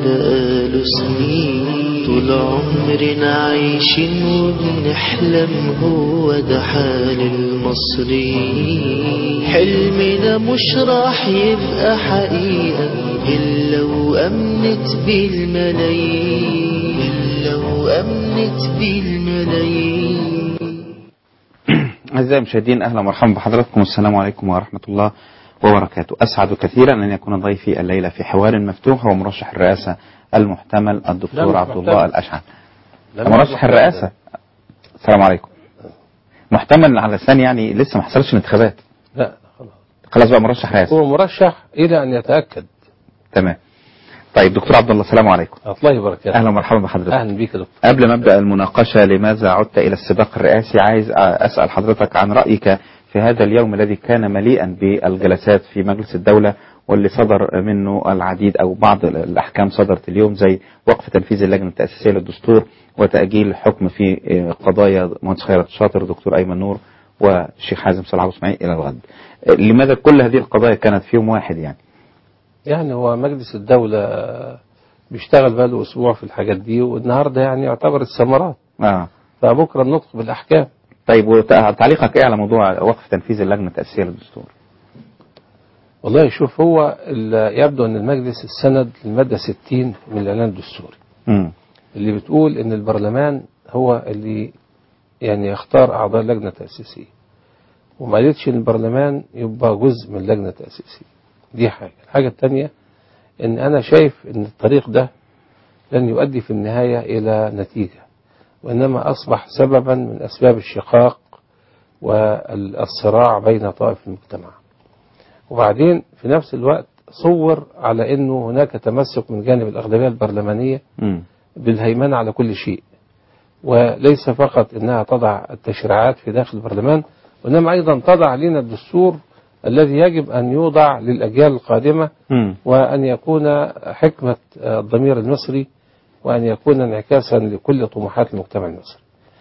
بقاله سنين طول عمرنا عايشين وبنحلم هو ده حال المصريين حلمنا مش راح يبقى حقيقة إلا وأمنت بالملايين إلا وأمنت بالملايين أعزائي المشاهدين أهلا ومرحبا بحضراتكم والسلام عليكم ورحمة الله وبركاته أسعد كثيرا أن يكون ضيفي الليلة في حوار مفتوح هو مرشح الرئاسة المحتمل الدكتور لا، عبد محتمل. الله الأشعل لا، مرشح محتمل. الرئاسة السلام عليكم محتمل على لسان يعني لسه ما حصلش الانتخابات لا خلاص خلاص بقى مرشح رئاسة هو مرشح إلى أن يتأكد تمام طيب دكتور عبد الله السلام عليكم الله يبارك أهلا ومرحبا بحضرتك أهلا بك يا دكتور قبل ما ابدا المناقشه لماذا عدت الى السباق الرئاسي عايز اسال حضرتك عن رايك في هذا اليوم الذي كان مليئا بالجلسات في مجلس الدوله واللي صدر منه العديد او بعض الاحكام صدرت اليوم زي وقف تنفيذ اللجنه التاسيسيه للدستور وتاجيل الحكم في قضايا مهندس خيرت الشاطر دكتور ايمن نور والشيخ حازم صلاح ابو اسماعيل الى الغد. لماذا كل هذه القضايا كانت في يوم واحد يعني؟ يعني هو مجلس الدولة بيشتغل بقاله أسبوع في الحاجات دي والنهاردة يعني يعتبر الثمرات اه فبكرة النطق بالأحكام طيب وتعليقك ايه على موضوع وقف تنفيذ اللجنه التاسيسيه للدستور؟ والله شوف هو ال- يبدو أن المجلس السند للمادة 60 من الإعلان الدستوري امم اللي بتقول أن البرلمان هو اللي يعني يختار أعضاء اللجنة التأسيسية وما قالتش أن البرلمان يبقى جزء من اللجنة التأسيسية دي حاجة الحاجة الثانية أن أنا شايف أن الطريق ده لن يؤدي في النهاية إلى نتيجة وإنما أصبح سببا من أسباب الشقاق والصراع بين طائف المجتمع وبعدين في نفس الوقت صور على أنه هناك تمسك من جانب الأغلبية البرلمانية امم بالهيمنة على كل شيء وليس فقط أنها تضع التشريعات في داخل البرلمان وإنما أيضا تضع لنا الدستور الذي يجب أن يوضع للأجيال القادمة امم وأن يكون حكمة الضمير المصري وأن يكون انعكاسا لكل طموحات المجتمع المصري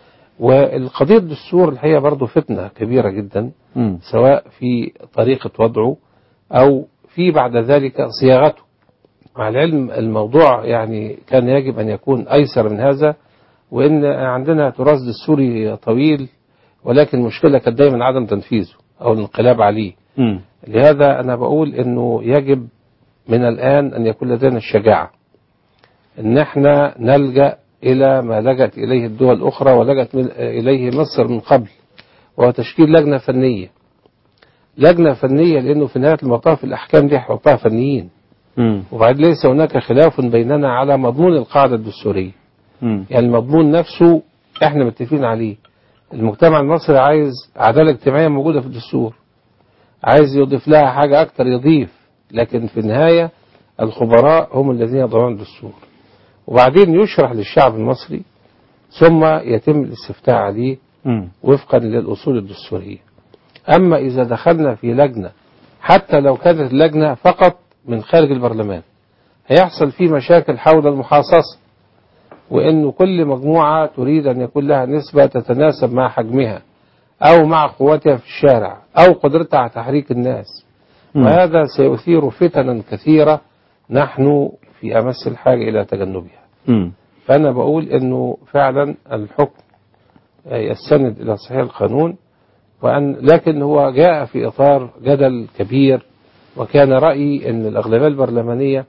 والقضية الدستور الحقيقة برضو فتنة كبيرة جدا امم سواء في طريقة وضعه أو في بعد ذلك صياغته مع العلم الموضوع يعني كان يجب أن يكون أيسر من هذا وإن عندنا تراث دستوري طويل ولكن المشكلة كانت دايما عدم تنفيذه أو الانقلاب عليه امم لهذا أنا بقول إنه يجب من الآن أن يكون لدينا الشجاعة إن احنا نلجأ إلى ما لجأت إليه الدول الأخرى ولجأت من- إليه مصر من قبل وهو تشكيل لجنة فنية لجنة فنية لأنه في نهاية المطاف الأحكام دي هيحطها فنيين امم وبعد ليس هناك خلاف بيننا على مضمون القاعدة الدستورية امم يعني المضمون نفسه احنا متفقين عليه المجتمع المصري عايز عدالة اجتماعية موجودة في الدستور عايز يضيف لها حاجة أكتر يضيف لكن في النهاية الخبراء هم الذين يضعون الدستور وبعدين يشرح للشعب المصري ثم يتم الاستفتاء عليه امم وفقا للأصول الدستورية أما إذا دخلنا في لجنة حتى لو كانت اللجنة فقط من خارج البرلمان هيحصل فيه مشاكل حول المحاصصة وإنه كل مجموعة تريد أن يكون لها نسبة تتناسب مع حجمها أو مع قوتها في الشارع أو قدرتها على تحريك الناس مم. وهذا سيثير فتنا كثيرة نحن في أمس الحاجة إلى تجنبها امم فأنا بقول إنه فعلا الحكم يستند إلى صحيح القانون وأن لكن هو جاء في إطار جدل كبير وكان رأيي أن الأغلبية البرلمانية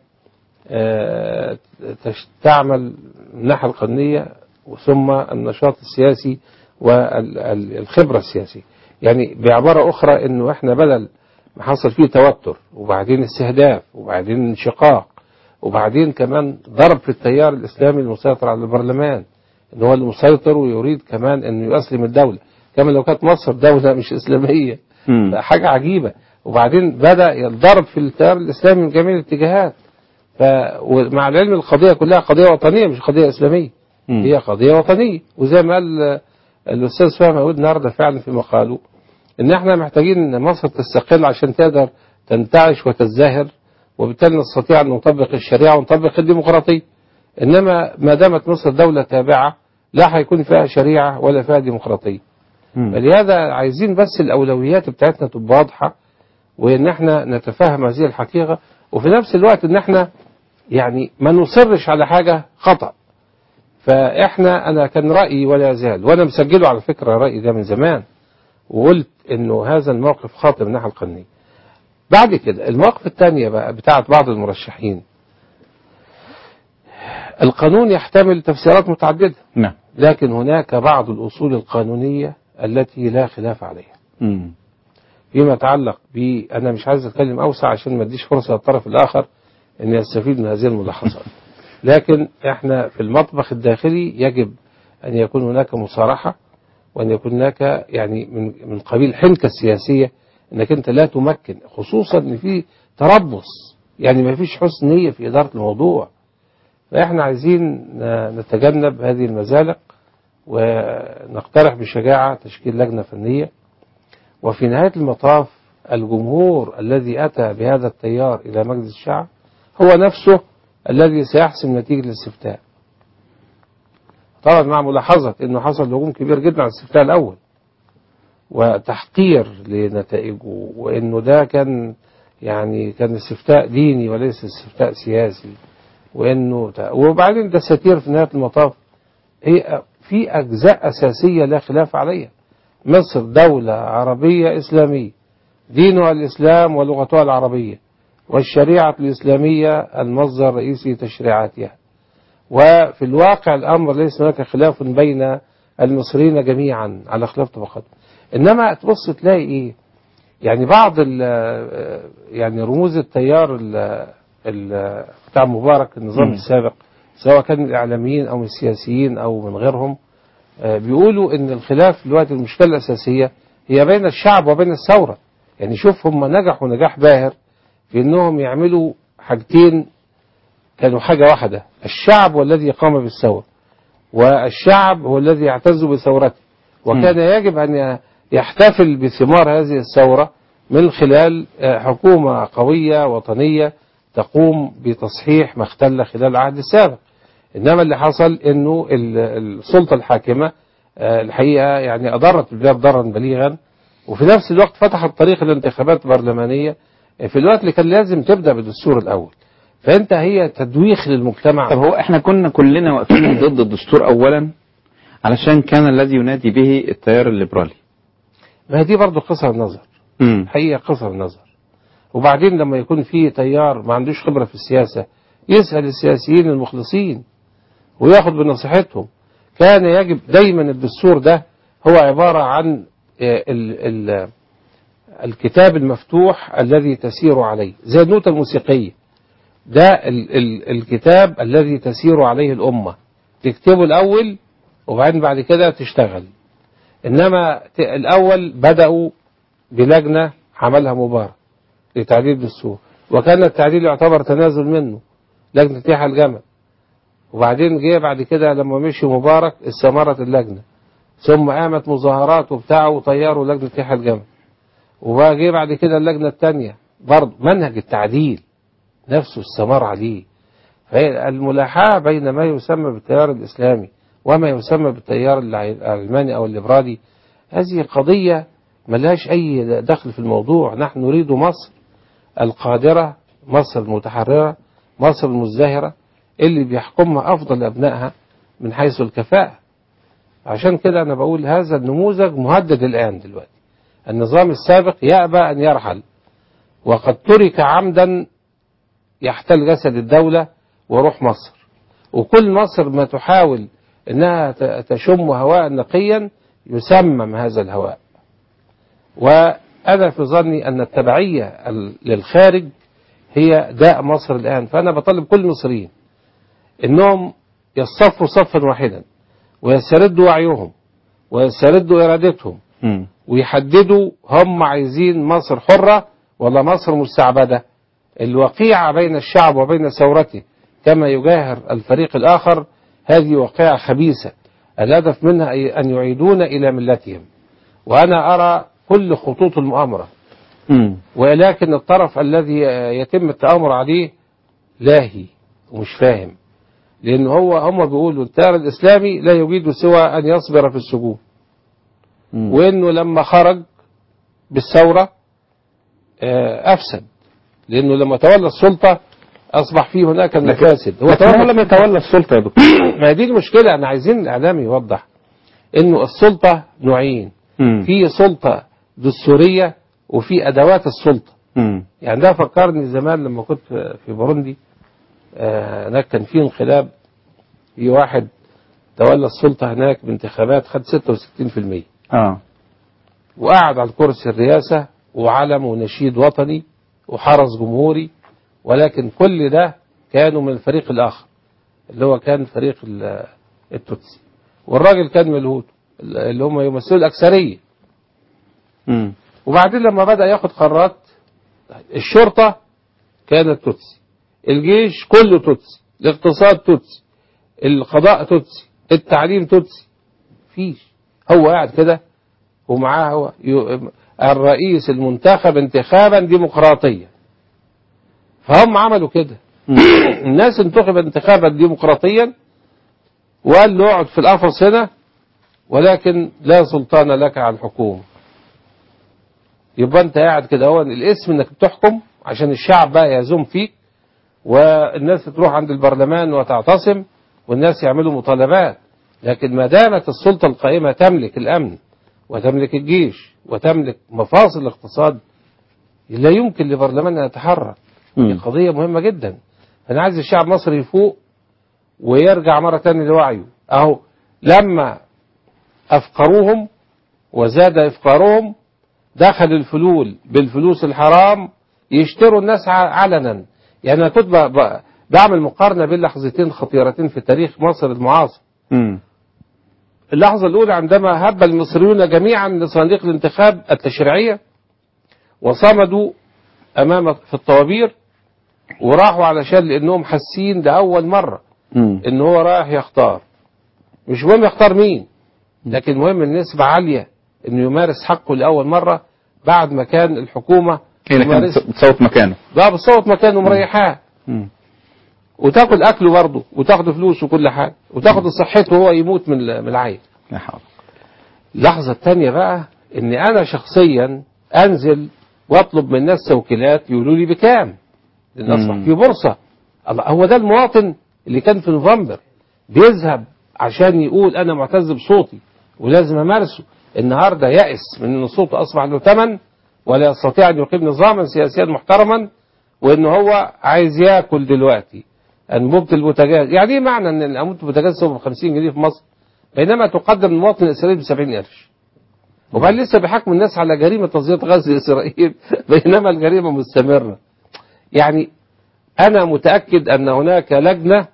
آه، تش- تعمل من الناحية القانونية ثم النشاط السياسي والخبرة السياسية يعني بعبارة أخرى أنه إحنا بدل ما حصل فيه توتر وبعدين استهداف وبعدين انشقاق وبعدين كمان ضرب في التيار الإسلامي المسيطر على البرلمان ان هو اللي مسيطر ويريد كمان انه يسلم الدولة كما لو كانت مصر دولة مش إسلامية امم حاجة عجيبة وبعدين بدأ الضرب في التيار الإسلامي من جميع الاتجاهات ف ومع العلم القضية كلها قضية وطنية مش قضية إسلامية هي قضية وطنية وزي ما قال آه، الأستاذ فهمي عود النهاردة فعلا في مقاله إن إحنا محتاجين إن مصر تستقل عشان تقدر تنتعش وتزدهر وبالتالي نستطيع أن نطبق الشريعة ونطبق الديمقراطية إنما ما دامت مصر دولة تابعة لا هيكون فيها شريعة ولا فيها ديمقراطية مم. فلهذا عايزين بس الأولويات بتاعتنا تبقى واضحة وإن احنا نتفهم هذه الحقيقة وفي نفس الوقت إن احنا يعني ما نصرش على حاجة خطأ فإحنا أنا كان رأيي ولا يزال وأنا مسجله على فكرة رأيي ده من زمان وقلت إنه هذا الموقف خاطئ من الناحية القانونية بعد كده المواقف الثانية بقى بتاعت بعض المرشحين القانون يحتمل تفسيرات متعددة نعم لكن هناك بعض الأصول القانونية التي لا خلاف عليها مم. فيما يتعلق ب أنا مش عايز أتكلم أوسع عشان ما أديش فرصة للطرف الآخر أن يستفيد من هذه الملاحظات لكن إحنا في المطبخ الداخلي يجب أن يكون هناك مصارحة وأن يكون هناك يعني من من قبيل حنكة السياسية أنك أنت لا تمكن خصوصا أن في تربص يعني ما فيش حسن نية في إدارة الموضوع فإحنا عايزين نتجنب هذه المزالق ونقترح بشجاعة تشكيل لجنة فنية وفي نهاية المطاف الجمهور الذي أتى بهذا التيار إلى مجلس الشعب هو نفسه الذي سيحسم نتيجة الاستفتاء طبعا مع ملاحظة أنه حصل هجوم كبير جدا على الاستفتاء الأول وتحقير لنتائجه وأنه ده كان يعني كان استفتاء ديني وليس استفتاء سياسي وأنه وبعدين ده ستير في نهاية المطاف هي في أجزاء أساسية لا خلاف عليها مصر دولة عربية إسلامية دينها الإسلام ولغتها العربية والشريعة الإسلامية المصدر الرئيسي لتشريعاتها وفي الواقع الأمر ليس هناك خلاف بين المصريين جميعا على اختلاف طبقاتهم إنما تبص تلاقي إيه يعني بعض ال يعني رموز التيار ال ال بتاع مبارك النظام مم. السابق سواء كان من الإعلاميين أو من السياسيين أو من غيرهم آه، بيقولوا ان الخلاف دلوقتي المشكله الاساسيه هي بين الشعب وبين الثوره يعني شوف هم نجحوا نجاح باهر في انهم يعملوا حاجتين كانوا حاجه واحده الشعب هو الذي قام بالثوره والشعب هو الذي يعتز بثورته وكان يجب ان يحتفل بثمار هذه الثوره من خلال آه، حكومه قويه وطنيه تقوم بتصحيح ما اختل خلال العهد السابق انما اللي حصل انه ال- السلطه الحاكمه آه، الحقيقه يعني اضرت البلاد ضررا بليغا وفي نفس الوقت فتحت طريق الانتخابات البرلمانيه في الوقت اللي كان لازم تبدا بالدستور الاول فانت هي تدويخ للمجتمع طب هو احنا كنا كلنا واقفين ضد الدستور اولا علشان كان الذي ينادي به التيار الليبرالي ما هي دي برضه قصر النظر امم حقيقة قصر النظر وبعدين لما يكون في تيار ما عندوش خبرة في السياسة يسأل السياسيين المخلصين وياخد بنصيحتهم كان يجب دايما الدستور ده هو عبارة عن آه، ال ال الكتاب المفتوح الذي تسير عليه زي النوتة الموسيقية ده ال ال الكتاب الذي تسير عليه الأمة تكتبه الأول وبعدين بعد كده تشتغل إنما ت- الأول بدأوا بلجنة عملها مبارك لتعديل الدستور وكان التعديل يعتبر تنازل منه لجنة يحيى الجمل وبعدين جه بعد كده لما مشي مبارك استمرت اللجنة ثم قامت مظاهرات وبتاع وطيروا لجنة يحيى الجمل وبقى جه بعد كده اللجنة الثانية برضه منهج التعديل نفسه استمر عليه فهي الملاحاة بين ما يسمى بالتيار الإسلامي وما يسمى بالتيار الع- العلماني أو الليبرالي هذه قضية ملهاش أي دخل في الموضوع نحن نريد مصر القادرة مصر المتحررة مصر المزدهرة اللي بيحكمها أفضل أبنائها من حيث الكفاءة عشان كده أنا بقول هذا النموذج مهدد الآن دلوقتي النظام السابق يأبى أن يرحل وقد ترك عمدا يحتل جسد الدولة وروح مصر وكل مصر ما تحاول أنها ت- تشم هواء نقيا يسمم هذا الهواء وأنا في ظني أن التبعية ال- للخارج هي داء مصر الآن فأنا بطلب كل المصريين أنهم يصفوا صفا واحدا ويستردوا وعيهم ويستردوا إرادتهم امم ويحددوا هم عايزين مصر حرة ولا مصر مستعبدة الوقيعة بين الشعب وبين ثورته كما يجاهر الفريق الآخر هذه وقيعة خبيثة الهدف منها أي- أن يعيدون إلى ملتهم وأنا أرى كل خطوط المؤامرة امم ولكن الطرف الذي يتم التآمر عليه لاهي ومش فاهم لأن هو هم بيقولوا التيار الإسلامي لا يريد سوى أن يصبر في السجون وانه لما خرج بالثوره آه، افسد لانه لما تولى السلطه اصبح فيه هناك لكن- المفاسد هو لكن هو تولى لم يتولى السلطة يا دكتور ما هي دي المشكله انا عايزين الاعلام يوضح انه السلطه نوعين مم. في سلطه دستوريه وفي ادوات السلطه مم. يعني ده فكرني زمان لما كنت في بوروندي آه، هناك كان في انقلاب في واحد تولى السلطه هناك بانتخابات خد 66% اه وقعد على الكرسي الرئاسة وعلم ونشيد وطني وحرس جمهوري ولكن كل ده كانوا من الفريق الآخر اللي هو كان فريق ال- التوتسي والراجل كان من الهوتو اللي هم يمثلوا الأكثرية مم. وبعدين لما بدأ ياخد قرارات الشرطة كانت توتسي الجيش كله توتسي الاقتصاد توتسي القضاء توتسي التعليم توتسي فيش هو قاعد كده ومعاه هو ي- الرئيس المنتخب انتخابا ديمقراطيا فهم عملوا كده الناس انتخب انتخابا ديمقراطيا وقال له اقعد في القفص هنا ولكن لا سلطان لك على الحكومه يبقى انت قاعد كده هو الاسم انك بتحكم عشان الشعب بقى يهزم فيك والناس تروح عند البرلمان وتعتصم والناس يعملوا مطالبات لكن ما دامت السلطة القائمة تملك الأمن وتملك الجيش وتملك مفاصل الاقتصاد لا يمكن لبرلمان أن يتحرك دي مم. قضية مهمة جدا أنا عايز الشعب المصري يفوق ويرجع مرة تانية لوعيه أهو لما أفقروهم وزاد إفقارهم دخل الفلول بالفلوس الحرام يشتروا الناس ع- علنا يعني أنا كنت ب- ب- بعمل مقارنة بين لحظتين خطيرتين في تاريخ مصر المعاصر مم. اللحظة الأولى عندما هب المصريون جميعا لصناديق الانتخاب التشريعية وصمدوا أمام في الطوابير وراحوا علشان لأنهم حاسين لأول مرة مم. إن هو رايح يختار مش مهم يختار مين لكن المهم النسبة عالية إنه يمارس حقه لأول مرة بعد ما كان الحكومة هي اللي كانت تمارس بتصوت مكانه بقى بتصوت مكانه مريحاه مم. وتاكل أكله برضه وتاخد فلوس وكل حاجة وتاخد صحته وهو يموت من من العين لا حول اللحظة الثانية بقى إن أنا شخصيا أنزل وأطلب من الناس توكيلات يقولوا لي بكام لأن أصبح مم. في بورصة الله هو ده المواطن اللي كان في نوفمبر بيذهب عشان يقول أنا معتز بصوتي ولازم أمارسه النهاردة يأس من أن صوته أصبح له ثمن ولا يستطيع أن يقيم نظاما سياسيا محترما وأن هو عايز ياكل دلوقتي أنبوبة البوتاجاز يعني إيه معنى أن أنبوبة البوتاجاز تسوى ب 50 جنيه في مصر بينما تقدم للمواطن الإسرائيلي ب 70 قرش وبعدين لسه بيحاكموا الناس على جريمة تصدير غاز لإسرائيل بينما الجريمة مستمرة يعني أنا متأكد أن هناك لجنة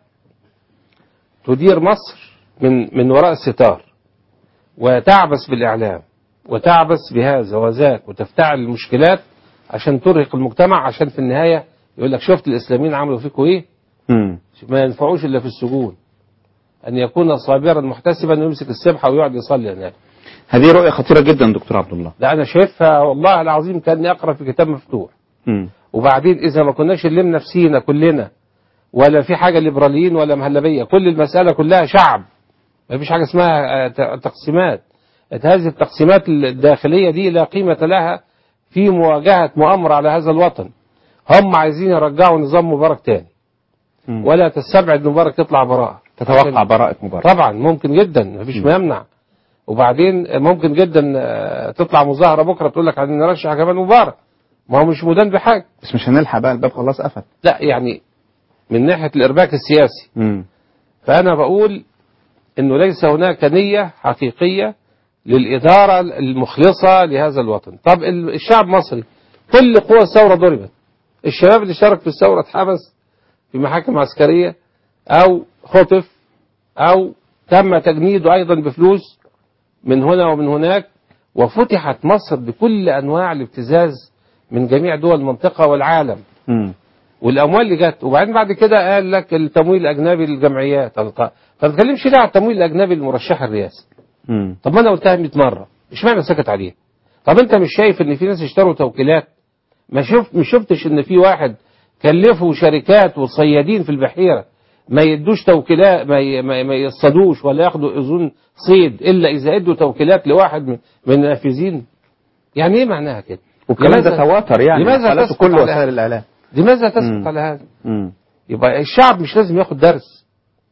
تدير مصر من من وراء الستار وتعبث بالإعلام وتعبث بهذا وذاك وتفتعل المشكلات عشان ترهق المجتمع عشان في النهاية يقول لك شفت الإسلاميين عملوا فيكم إيه مم. ما ينفعوش إلا في السجون أن يكون صابرا محتسبا ويمسك السبحة ويقعد يصلي هناك هذه رؤية خطيرة جدا دكتور عبد الله لا أنا شايفها والله العظيم كأني أقرأ في كتاب مفتوح مم. وبعدين إذا ما كناش نلم نفسينا كلنا ولا في حاجة ليبراليين ولا مهلبية كل المسألة كلها شعب ما فيش حاجة اسمها آه، ت- تقسيمات هذه التقسيمات الداخلية دي لا قيمة لها في مواجهة مؤامرة على هذا الوطن هم عايزين يرجعوا نظام مبارك تاني مم. ولا تستبعد مبارك يطلع براءة تتوقع براءة مبارك طبعا ممكن جدا مفيش ما يمنع وبعدين ممكن جدا آه، تطلع مظاهرة بكرة تقول لك عايزين نرشح كمان مبارك ما هو مش مدان بحاجة بس مش هنلحق بقى الباب خلاص قفل لا يعني من ناحية الإرباك السياسي مم. فأنا بقول إنه ليس هناك نية حقيقية للإدارة المخلصة لهذا الوطن طب ال- الشعب المصري كل قوى الثورة ضربت الشباب اللي شارك في الثورة اتحبس في محاكم عسكرية أو خطف أو تم تجنيده أيضا بفلوس من هنا ومن هناك وفتحت مصر بكل أنواع الابتزاز من جميع دول المنطقة والعالم مم. والاموال اللي جت وبعدين بعد كده قال لك التمويل الاجنبي للجمعيات طب طب ما تتكلمش ليه على التمويل الاجنبي لمرشح الرئاسه مم. طب ما انا قلتها 100 مره اشمعنى سكت عليه طب انت مش شايف ان في ناس اشتروا توكيلات ما شفت مش شفتش ان في واحد كلفوا شركات وصيادين في البحيره ما يدوش توكيلات ما ي- ما ما يصطادوش ولا ياخدوا اذون صيد الا اذا ادوا توكيلات لواحد من من النافذين يعني ايه معناها كده والكلام ده لماذا- تواتر يعني لماذا قالته تسكت كل على وسائل هذا؟ الإعلام لماذا تسكت مم. على هذا مم. يبقى الشعب مش لازم ياخد درس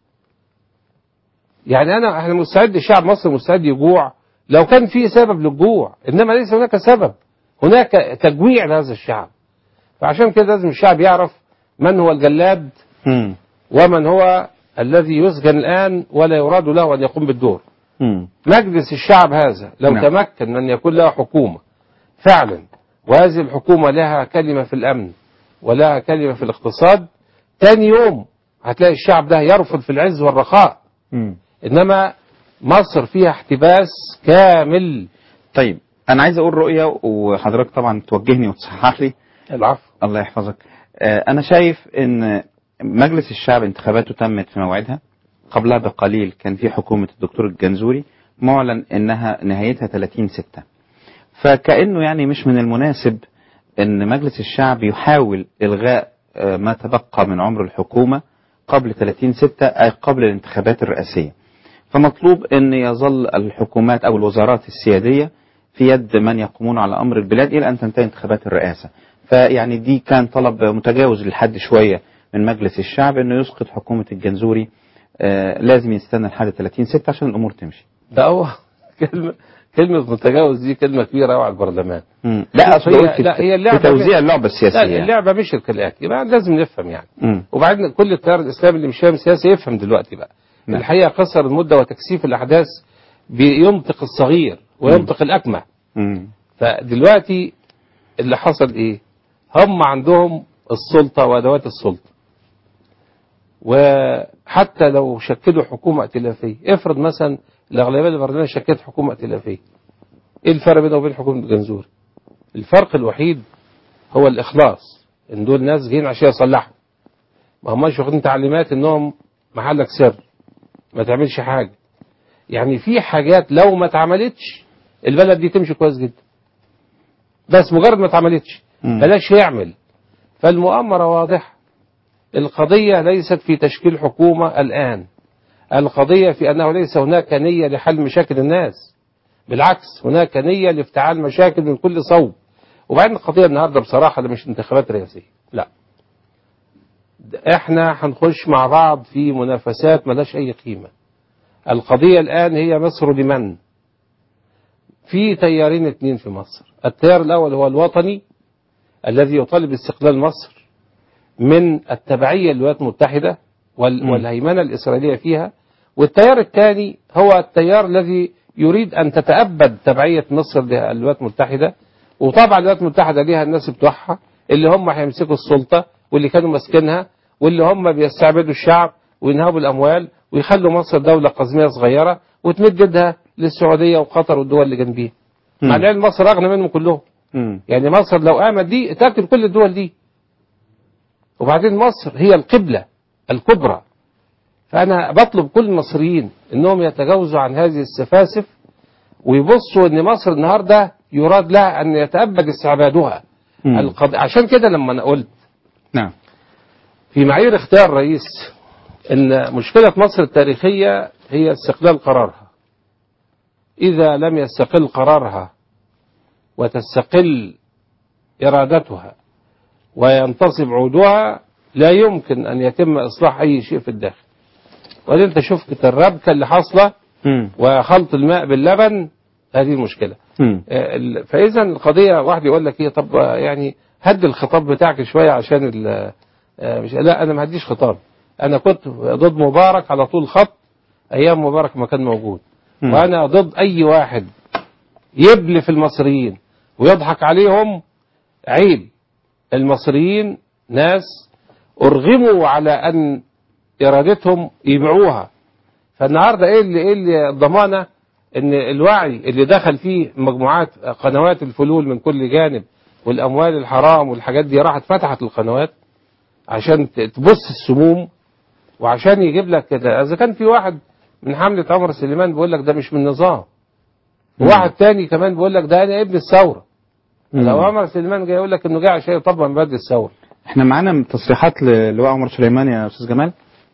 يعني انا احنا مستعد الشعب مصر مستعد يجوع لو كان في سبب للجوع انما ليس هناك سبب هناك تجويع لهذا الشعب فعشان كده لازم الشعب يعرف من هو الجلاد مم. ومن هو الذي يسجن الآن ولا يراد له أن يقوم بالدور مم. مجلس الشعب هذا لو نعم. تمكن من يكون له حكومة فعلا وهذه الحكومة لها كلمة في الأمن ولها كلمة في الاقتصاد تاني يوم هتلاقي الشعب ده يرفض في العز والرخاء مم. إنما مصر فيها احتباس كامل طيب انا عايز اقول رؤيه وحضرتك طبعا توجهني وتصحح لي العفو الله يحفظك آه، انا شايف ان مجلس الشعب انتخاباته تمت في موعدها قبلها بقليل كان في حكومة الدكتور الجنزوري معلن انها نهايتها 30 ستة فكأنه يعني مش من المناسب ان مجلس الشعب يحاول الغاء آه، ما تبقى من عمر الحكومة قبل 30 ستة اي قبل الانتخابات الرئاسية فمطلوب ان يظل الحكومات او الوزارات السيادية في يد من يقومون على امر البلاد الى ان تنتهي انتخابات الرئاسة فيعني دي كان طلب متجاوز لحد شوية من مجلس الشعب انه يسقط حكومة الجنزوري آه لازم يستنى لحد 30 ستة عشان الامور تمشي ده هو كلمة كلمة متجاوز دي كلمة كبيرة قوي على البرلمان مم. لا اصل هي- قلت في- لا، هي اللعبة في توزيع اللعبة لا السياسية يعني. اللعبة مش كالآتي يبقى لازم نفهم يعني مم. وبعدين كل التيار الإسلامي اللي مش فاهم سياسة يفهم دلوقتي بقى نعم. الحقيقة قصر المدة وتكثيف الأحداث بينطق الصغير وينطق الأكمه مم. فدلوقتي اللي حصل إيه هم عندهم السلطة وأدوات السلطة وحتى لو شكلوا حكومة ائتلافية افرض مثلا الأغلبية البرلمانية شكلت حكومة ائتلافية ايه الفرق بينه وبين حكومة الجنزوري الفرق الوحيد هو الإخلاص إن دول ناس جايين عشان يصلحوا ما هماش واخدين تعليمات إنهم محلك سر ما تعملش حاجة يعني في حاجات لو ما اتعملتش البلد دي تمشي كويس جدا بس مجرد ما اتعملتش مم. بلاش يعمل فالمؤامرة واضحة القضية ليست في تشكيل حكومة الآن القضية في أنه ليس هناك نية لحل مشاكل الناس بالعكس هناك نية لافتعال مشاكل من كل صوب وبعدين القضية النهاردة بصراحة ده مش انتخابات رئاسية لا ده احنا هنخش مع بعض في منافسات ملاش أي قيمة القضية الآن هي مصر لمن في تيارين اتنين في مصر التيار الأول هو الوطني الذي يطالب استقلال مصر من التبعية للولايات المتحدة وال- مم. والهيمنة الإسرائيلية فيها والتيار الثاني هو التيار الذي يريد أن تتأبد تبعية مصر للولايات المتحدة وطبعا الولايات المتحدة ليها الناس بتوعها اللي هم هيمسكوا السلطة واللي كانوا ماسكينها واللي هم بيستعبدوا الشعب وينهبوا الأموال ويخلوا مصر دولة قزمية صغيرة وتمد يدها للسعودية وقطر والدول اللي جنبيها مع مم. العلم مصر أغنى منهم كلهم مم. يعني مصر لو قامت دي تاكل كل الدول دي وبعدين مصر هي القبلة الكبرى فأنا بطلب كل المصريين أنهم يتجاوزوا عن هذه السفاسف ويبصوا أن مصر النهاردة يراد لها أن يتأبد استعبادها مم. القض... عشان كده لما أنا قلت نعم في معايير اختيار رئيس أن مشكلة مصر التاريخية هي استقلال قرارها إذا لم يستقل قرارها وتستقل إرادتها وينتصب عودها لا يمكن أن يتم إصلاح أي شيء في الداخل وبعدين أنت شفت الربكة اللي حاصلة مم. وخلط الماء باللبن هذه المشكلة مم. آه، ال- فإذا القضية واحد يقول لك إيه طب آه، يعني هد الخطاب بتاعك شوية عشان ال- آه، مش لا أنا ما هديش خطاب أنا كنت ضد مبارك على طول خط أيام مبارك ما كان موجود مم. وأنا ضد أي واحد يبلف المصريين ويضحك عليهم عيب المصريين ناس أرغموا على أن إرادتهم يبيعوها فالنهارده ايه اللي ايه اللي الضمانه ان الوعي اللي دخل فيه مجموعات قنوات الفلول من كل جانب والاموال الحرام والحاجات دي راحت فتحت القنوات عشان ت- تبص السموم وعشان يجيب لك كده اذا كان في واحد من حمله عمر سليمان بيقول لك ده مش من نظام وواحد تاني كمان بيقول لك ده انا ابن الثوره مم. لو عمر سليمان جاي يقول لك انه جاي عشان يطبق مبادئ الثوره احنا معانا تصريحات للواء عمر سليمان يا استاذ جمال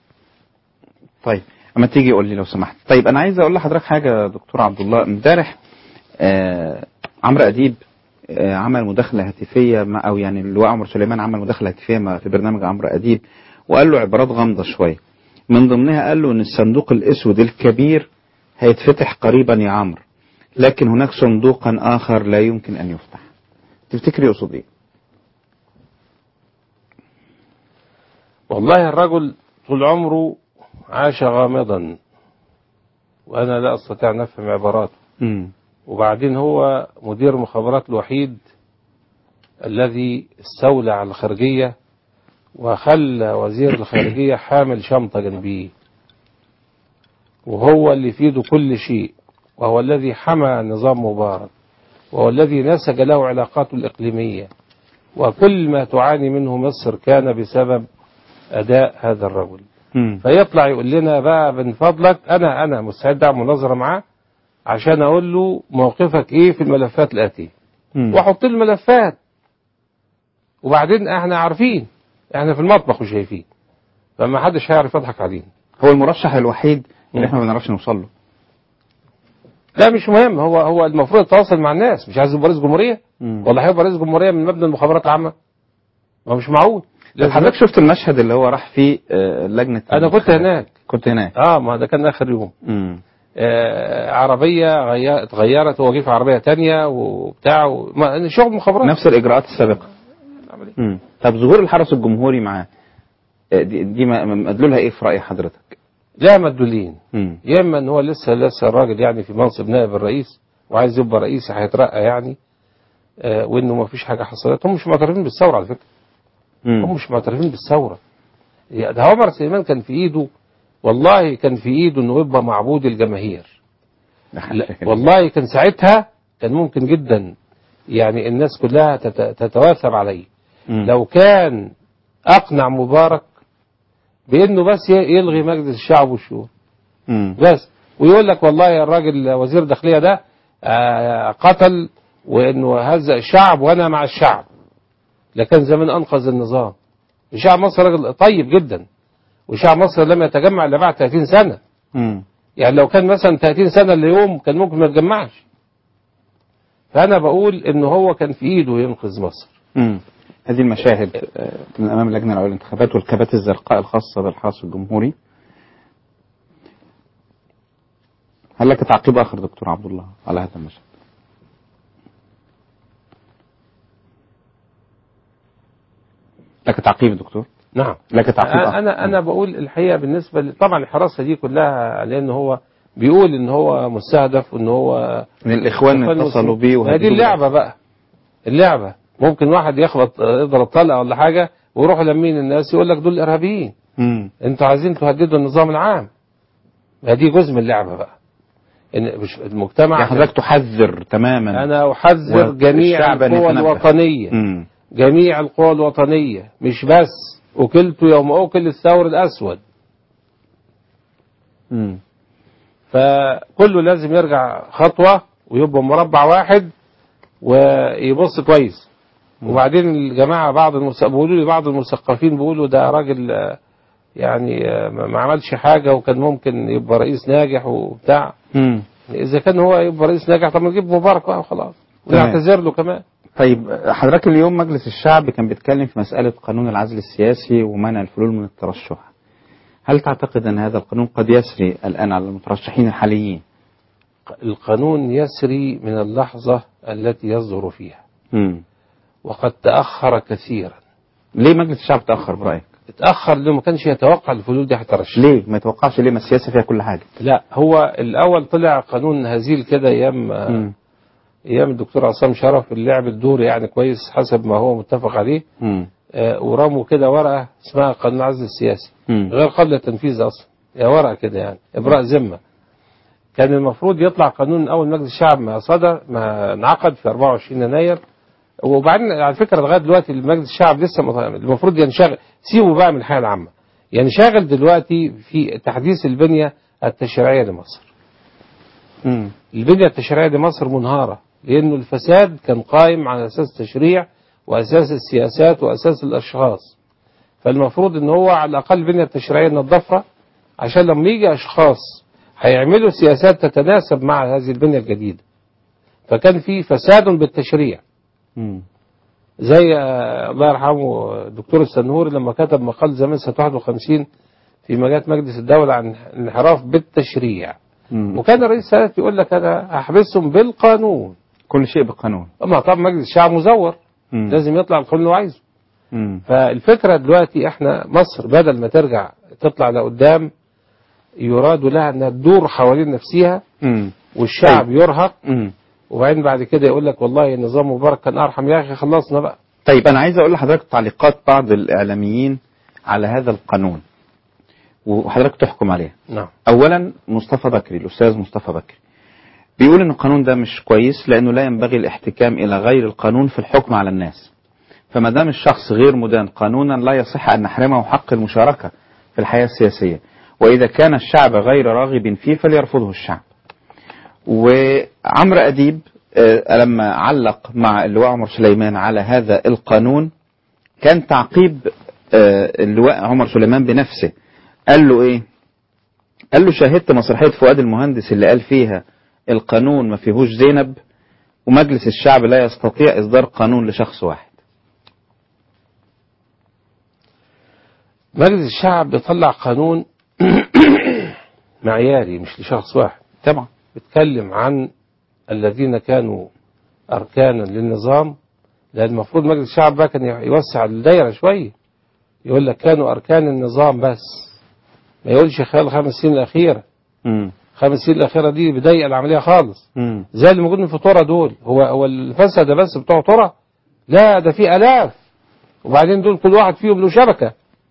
طيب اما تيجي قول لي لو سمحت طيب انا عايز اقول لحضرتك حاجه يا دكتور عبد الله امبارح آه عمرو اديب آه عمل مداخله هاتفيه مع او يعني اللواء عمر سليمان عمل مداخله هاتفيه مع في برنامج عمرو اديب وقال له عبارات غامضة شوية من ضمنها قال له ان الصندوق الاسود الكبير هيتفتح قريبا يا عمرو لكن هناك صندوقا اخر لا يمكن ان يفتح تفتكر يقصد ايه والله الرجل طول عمره عاش غامضا وأنا لا أستطيع أن أفهم عباراته مم. وبعدين هو مدير المخابرات الوحيد الذي استولى على الخارجية وخلى وزير الخارجية حامل شنطة جنبيه وهو اللي في ايده كل شيء وهو الذي حمى نظام مبارك وهو الذي نسج له علاقاته الإقليمية وكل ما تعاني منه مصر كان بسبب أداء هذا الرجل مم. فيطلع يقول لنا بقى من فضلك أنا أنا مستعد أعمل مناظرة معاه عشان أقول له موقفك إيه في الملفات الآتية مم. واحط له الملفات وبعدين احنا عارفين احنا في المطبخ وشايفين فما حدش هيعرف يضحك علينا هو المرشح الوحيد اللي مم. احنا ما بنعرفش نوصل له لا مش مهم هو هو المفروض يتواصل مع الناس مش عايز يبقى رئيس جمهوريه مم. ولا هيبقى رئيس جمهوريه من مبنى المخابرات العامه ما هو مش معقول طب لازم- حضرتك شفت المشهد اللي هو راح فيه آه، لجنة انا كنت الانتخابات. هناك كنت هناك اه ما ده كان اخر يوم مم. آه عربيه غير- اتغيرت هو جه في عربيه تانية وبتاع و... ما- شغل مخابرات نفس الإجراءات السابقة العملية. مم. طب ظهور الحرس الجمهوري معاه آه، دي, دي ما- مدلولها ايه في رأي حضرتك؟ لا مدلولين مم. يا اما ان هو لسه لسه الراجل يعني في منصب نائب الرئيس وعايز يبقى رئيس هيترقى يعني آه وانه ما فيش حاجه حصلت هم مش معترفين بالثوره على فكره هم مم. مش معترفين بالثوره يا- ده عمر سليمان كان في ايده والله كان في ايده انه يبقى معبود الجماهير لا والله كان ساعتها كان ممكن جدا يعني الناس كلها تت- تتواثب عليه مم. لو كان اقنع مبارك بانه بس ي- يلغي مجلس الشعب والشورى مم. بس ويقول لك والله يا الراجل وزير الداخليه ده آه، قتل وانه هزأ الشعب وانا مع الشعب لكن زمان انقذ النظام شعب مصر راجل طيب جدا وشعب مصر لم يتجمع الا بعد 30 سنه مم. يعني لو كان مثلا 30 سنه اليوم كان ممكن ما يتجمعش فانا بقول ان هو كان في ايده ينقذ مصر مم. هذه المشاهد آه، من امام اللجنه العليا للانتخابات والكبات الزرقاء الخاصه بالحرس الجمهوري هل لك تعقيب اخر دكتور عبد الله على هذا المشهد؟ لك تعقيب يا دكتور؟ نعم لك تعقيب اخر انا انا بقول الحقيقه بالنسبه ل- طبعا الحراسه دي كلها لان هو بيقول ان هو مستهدف وان هو من الاخوان إخوان اتصلوا بيه المسلمين. ما دي وهددوه. اللعبه بقى اللعبه ممكن واحد يخبط يضرب طلقه ولا حاجه ويروحوا لمين الناس يقول لك دول ارهابيين مم. انتوا عايزين تهددوا النظام العام ما دي جزء من اللعبه بقى ان مش المجتمع يعني حضرتك تحذر تماما انا احذر جميع والشعب أن القوى يتنبه. الوطنيه مم. جميع جميع القوى الوطنيه مش بس اكلت يوم اكل الثور الاسود مم. فكله لازم يرجع خطوة ويبقى مربع واحد ويبص كويس وبعدين الجماعة بعض المس... بيقولوا لي بعض المثقفين بيقولوا ده راجل آه، يعني آه، ما ما عملش حاجة وكان ممكن يبقى رئيس ناجح وبتاع مم. إذا كان هو يبقى رئيس ناجح طب ما نجيب مبارك بقى وخلاص تمام. ونعتذر له كمان طيب حضرتك اليوم مجلس الشعب كان بيتكلم في مسألة قانون العزل السياسي ومنع الفلول من الترشح هل تعتقد أن هذا القانون قد يسري الآن على المترشحين الحاليين القانون يسري من اللحظة التي يصدر فيها مم. وقد تأخر كثيرا ليه مجلس الشعب تأخر برأيك اتأخر لأنه ما كانش يتوقع الفلول دي هترشح ليه ما يتوقعش ليه ما السياسة فيها كل حاجة لا هو الاول طلع قانون هزيل كده ايام مم. ايام الدكتور عصام شرف اللي لعب الدور يعني كويس حسب ما هو متفق عليه مم. آه، ورموا كده ورقه اسمها قانون العزل السياسي مم. غير قابله للتنفيذ اصلا هي ورقه كده يعني ابراء ذمه كان المفروض يطلع قانون اول مجلس الشعب ما صدر ما انعقد في 24 يناير وبعدين على فكره لغايه دلوقتي المجلس الشعب لسه مط- المفروض ينشغل سيبه بقى من الحياه العامه ينشغل دلوقتي في تحديث البنيه التشريعيه لمصر مم. البنية التشريعية لمصر منهارة لأنه الفساد كان قائم على أساس تشريع وأساس السياسات وأساس الأشخاص فالمفروض أن هو على الأقل البنية التشريعية ننظفها عشان لما يجي أشخاص هيعملوا سياسات تتناسب مع هذه البنية الجديدة فكان في فساد بالتشريع مم. زي آه، الله يرحمه الدكتور السنهوري لما كتب مقال زمان سنة 51 في مجلة مجلس الدولة عن الانحراف بالتشريع مم. وكان الرئيس السادات يقول لك أنا هحبسهم بالقانون كل شيء بقانون أما طبعا مجلس الشعب مزور مم. لازم يطلع القانون اللي هو عايزه مم. فالفكرة دلوقتي احنا مصر بدل ما ترجع تطلع لقدام يراد لها انها تدور حوالين نفسها مم. والشعب يرهق مم. وبعدين بعد كده يقول لك والله النظام مبارك كان ارحم يا اخي خلصنا بقى طيب أنا عايز أقول لحضرتك تعليقات بعض الإعلاميين على هذا القانون وحضرتك تحكم عليها نعم أولا مصطفى بكري الأستاذ مصطفى بكري بيقول إن القانون ده مش كويس لأنه لا ينبغي الاحتكام إلى غير القانون في الحكم على الناس فما دام الشخص غير مدان قانونا لا يصح أن نحرمه حق المشاركة في الحياة السياسية وإذا كان الشعب غير راغب فيه فليرفضه الشعب وعمرو أديب آه، لما علق مع اللواء عمر سليمان على هذا القانون كان تعقيب آه، اللواء عمر سليمان بنفسه قال له ايه قال له شاهدت مسرحية فؤاد المهندس اللي قال فيها القانون ما فيهوش زينب ومجلس الشعب لا يستطيع إصدار قانون لشخص واحد مجلس الشعب بيطلع قانون معياري مش لشخص واحد طبعا بيتكلم عن الذين كانوا أركانا للنظام لأن المفروض مجلس الشعب بقى كان يوسع الدايرة شوية يقول لك كانوا أركان النظام بس ما يقولش خلال خمس سنين الأخيرة مم. خمس سنين الأخيرة دي بضيق العملية خالص مم. زي اللي موجودين في طرة دول هو هو الفسد ده بس بتوع طرة لا ده في آلاف وبعدين دول كل واحد فيهم له شبكة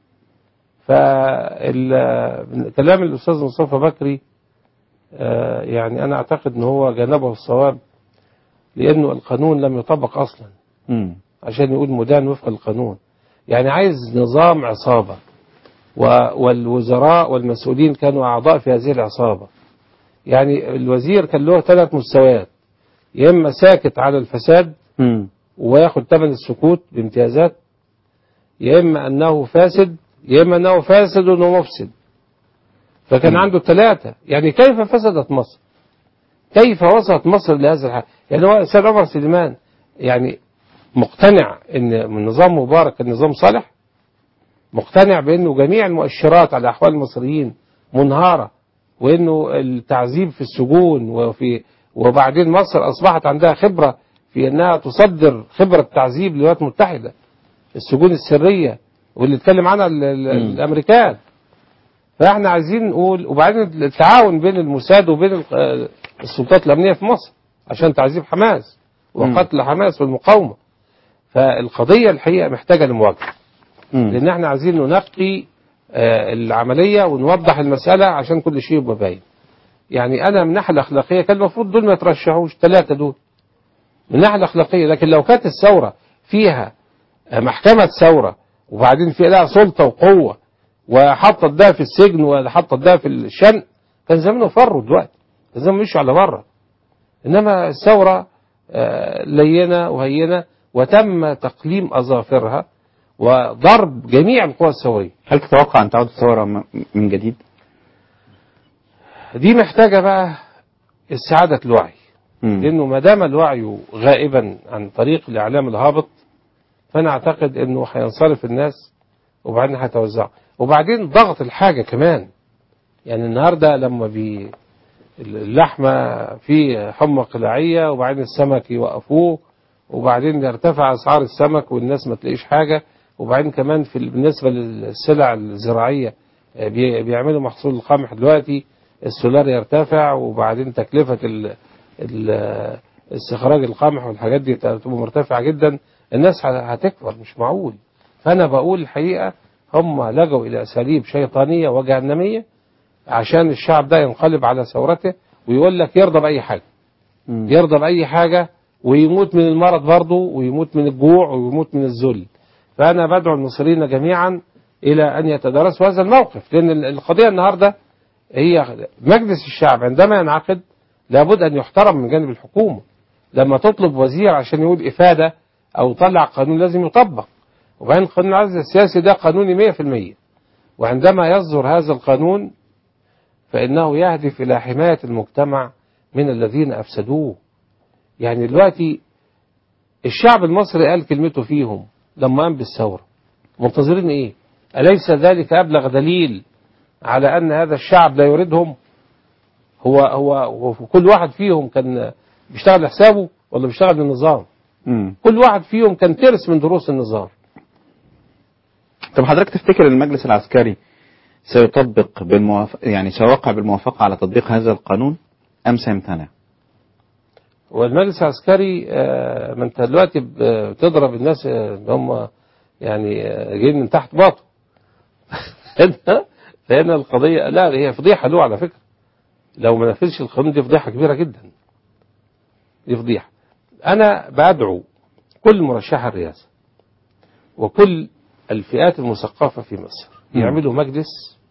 فالكلام الأستاذ مصطفى بكري آه، يعني أنا أعتقد أن هو جانبه الصواب لأنه القانون لم يطبق أصلا مم. عشان يقول مدان وفق القانون يعني عايز نظام عصابة و- والوزراء والمسؤولين كانوا أعضاء في هذه العصابة يعني الوزير كان له ثلاث مستويات يا إما ساكت على الفساد مم. وياخد ثمن السكوت بامتيازات يا إما أنه فاسد يا إما أنه فاسد ومفسد فكان مم. عنده ثلاثة يعني كيف فسدت مصر كيف وصلت مصر لهذا الحال يعني هو الأستاذ عمر سليمان يعني مقتنع ان من نظام مبارك النظام صالح مقتنع بانه جميع المؤشرات على احوال المصريين منهاره وانه التعذيب في السجون وفي وبعدين مصر اصبحت عندها خبره في انها تصدر خبره تعذيب للولايات المتحده السجون السريه واللي اتكلم عنها ال- ال- الامريكان فاحنا عايزين نقول وبعدين التعاون بين الموساد وبين ال- آه، السلطات الامنيه في مصر عشان تعذيب حماس وقتل حماس والمقاومه فالقضيه الحقيقه محتاجه لمواجهه مم. لان احنا عايزين ننقي آه، العمليه ونوضح المساله عشان كل شيء يبقى باين يعني انا من الناحيه الاخلاقيه كان المفروض دول ما يترشحوش ثلاثه دول من الناحيه الاخلاقيه لكن لو كانت الثوره فيها آه، محكمه ثوره وبعدين في لها سلطه وقوه وحطت ده في السجن وحطت ده في الشن كان زمانه فروا دلوقتي كان زمانه مشوا على بره انما الثوره آه، لينه وهينه وتم تقليم اظافرها وضرب جميع القوى الثوريه هل تتوقع أن تعود الثورة م- من جديد؟ دي محتاجه بقى استعاده الوعي مم. لانه ما دام الوعي غائبا عن طريق الاعلام الهابط فانا اعتقد انه هينصرف الناس وبعدين هيتوزعوا وبعدين ضغط الحاجه كمان يعني النهارده لما بي اللحمه في حمى قلاعيه وبعدين السمك يوقفوه وبعدين يرتفع اسعار السمك والناس ما تلاقيش حاجه وبعدين كمان في بالنسبه للسلع الزراعيه آه، بي- بيعملوا محصول القمح دلوقتي السولار يرتفع وبعدين تكلفه ال ال- استخراج القمح والحاجات دي تبقى مرتفعه جدا الناس ه- هتكبر مش معقول فانا بقول الحقيقه هم لجوا الى اساليب شيطانيه وجهنميه عشان الشعب ده ينقلب على ثورته ويقول لك يرضى باي حاجه مم. يرضى باي حاجه ويموت من المرض برضه ويموت من الجوع ويموت من الذل فانا بدعو المصريين جميعا الى ان يتدارسوا هذا الموقف لان ال- القضيه النهارده هي مجلس الشعب عندما ينعقد لابد ان يحترم من جانب الحكومه لما تطلب وزير عشان يقول افاده او يطلع قانون لازم يطبق وبعدين قانون العزل السياسي ده قانوني 100% وعندما يصدر هذا القانون فإنه يهدف إلى حماية المجتمع من الذين أفسدوه يعني دلوقتي الشعب المصري قال كلمته فيهم لما قام بالثورة منتظرين ايه أليس ذلك أبلغ دليل على أن هذا الشعب لا يريدهم هو هو, هو كل واحد فيهم كان بيشتغل حسابه ولا بيشتغل للنظام مم. كل واحد فيهم كان ترس من دروس النظام طب حضرتك تفتكر المجلس العسكري سيطبق بالموافق يعني سيوقع بالموافقة على تطبيق هذا القانون أم سيمتنع؟ والمجلس العسكري آه، ما انت دلوقتي ب- بتضرب الناس آه، اللي هم يعني آه، جايين من تحت باطه هنا فهنا القضيه لا هي فضيحه له على فكره لو ما نفذش القانون دي فضيحه كبيره جدا دي فضيحه انا بدعو كل مرشح الرئاسه وكل الفئات المثقفه في مصر مم. يعملوا مجلس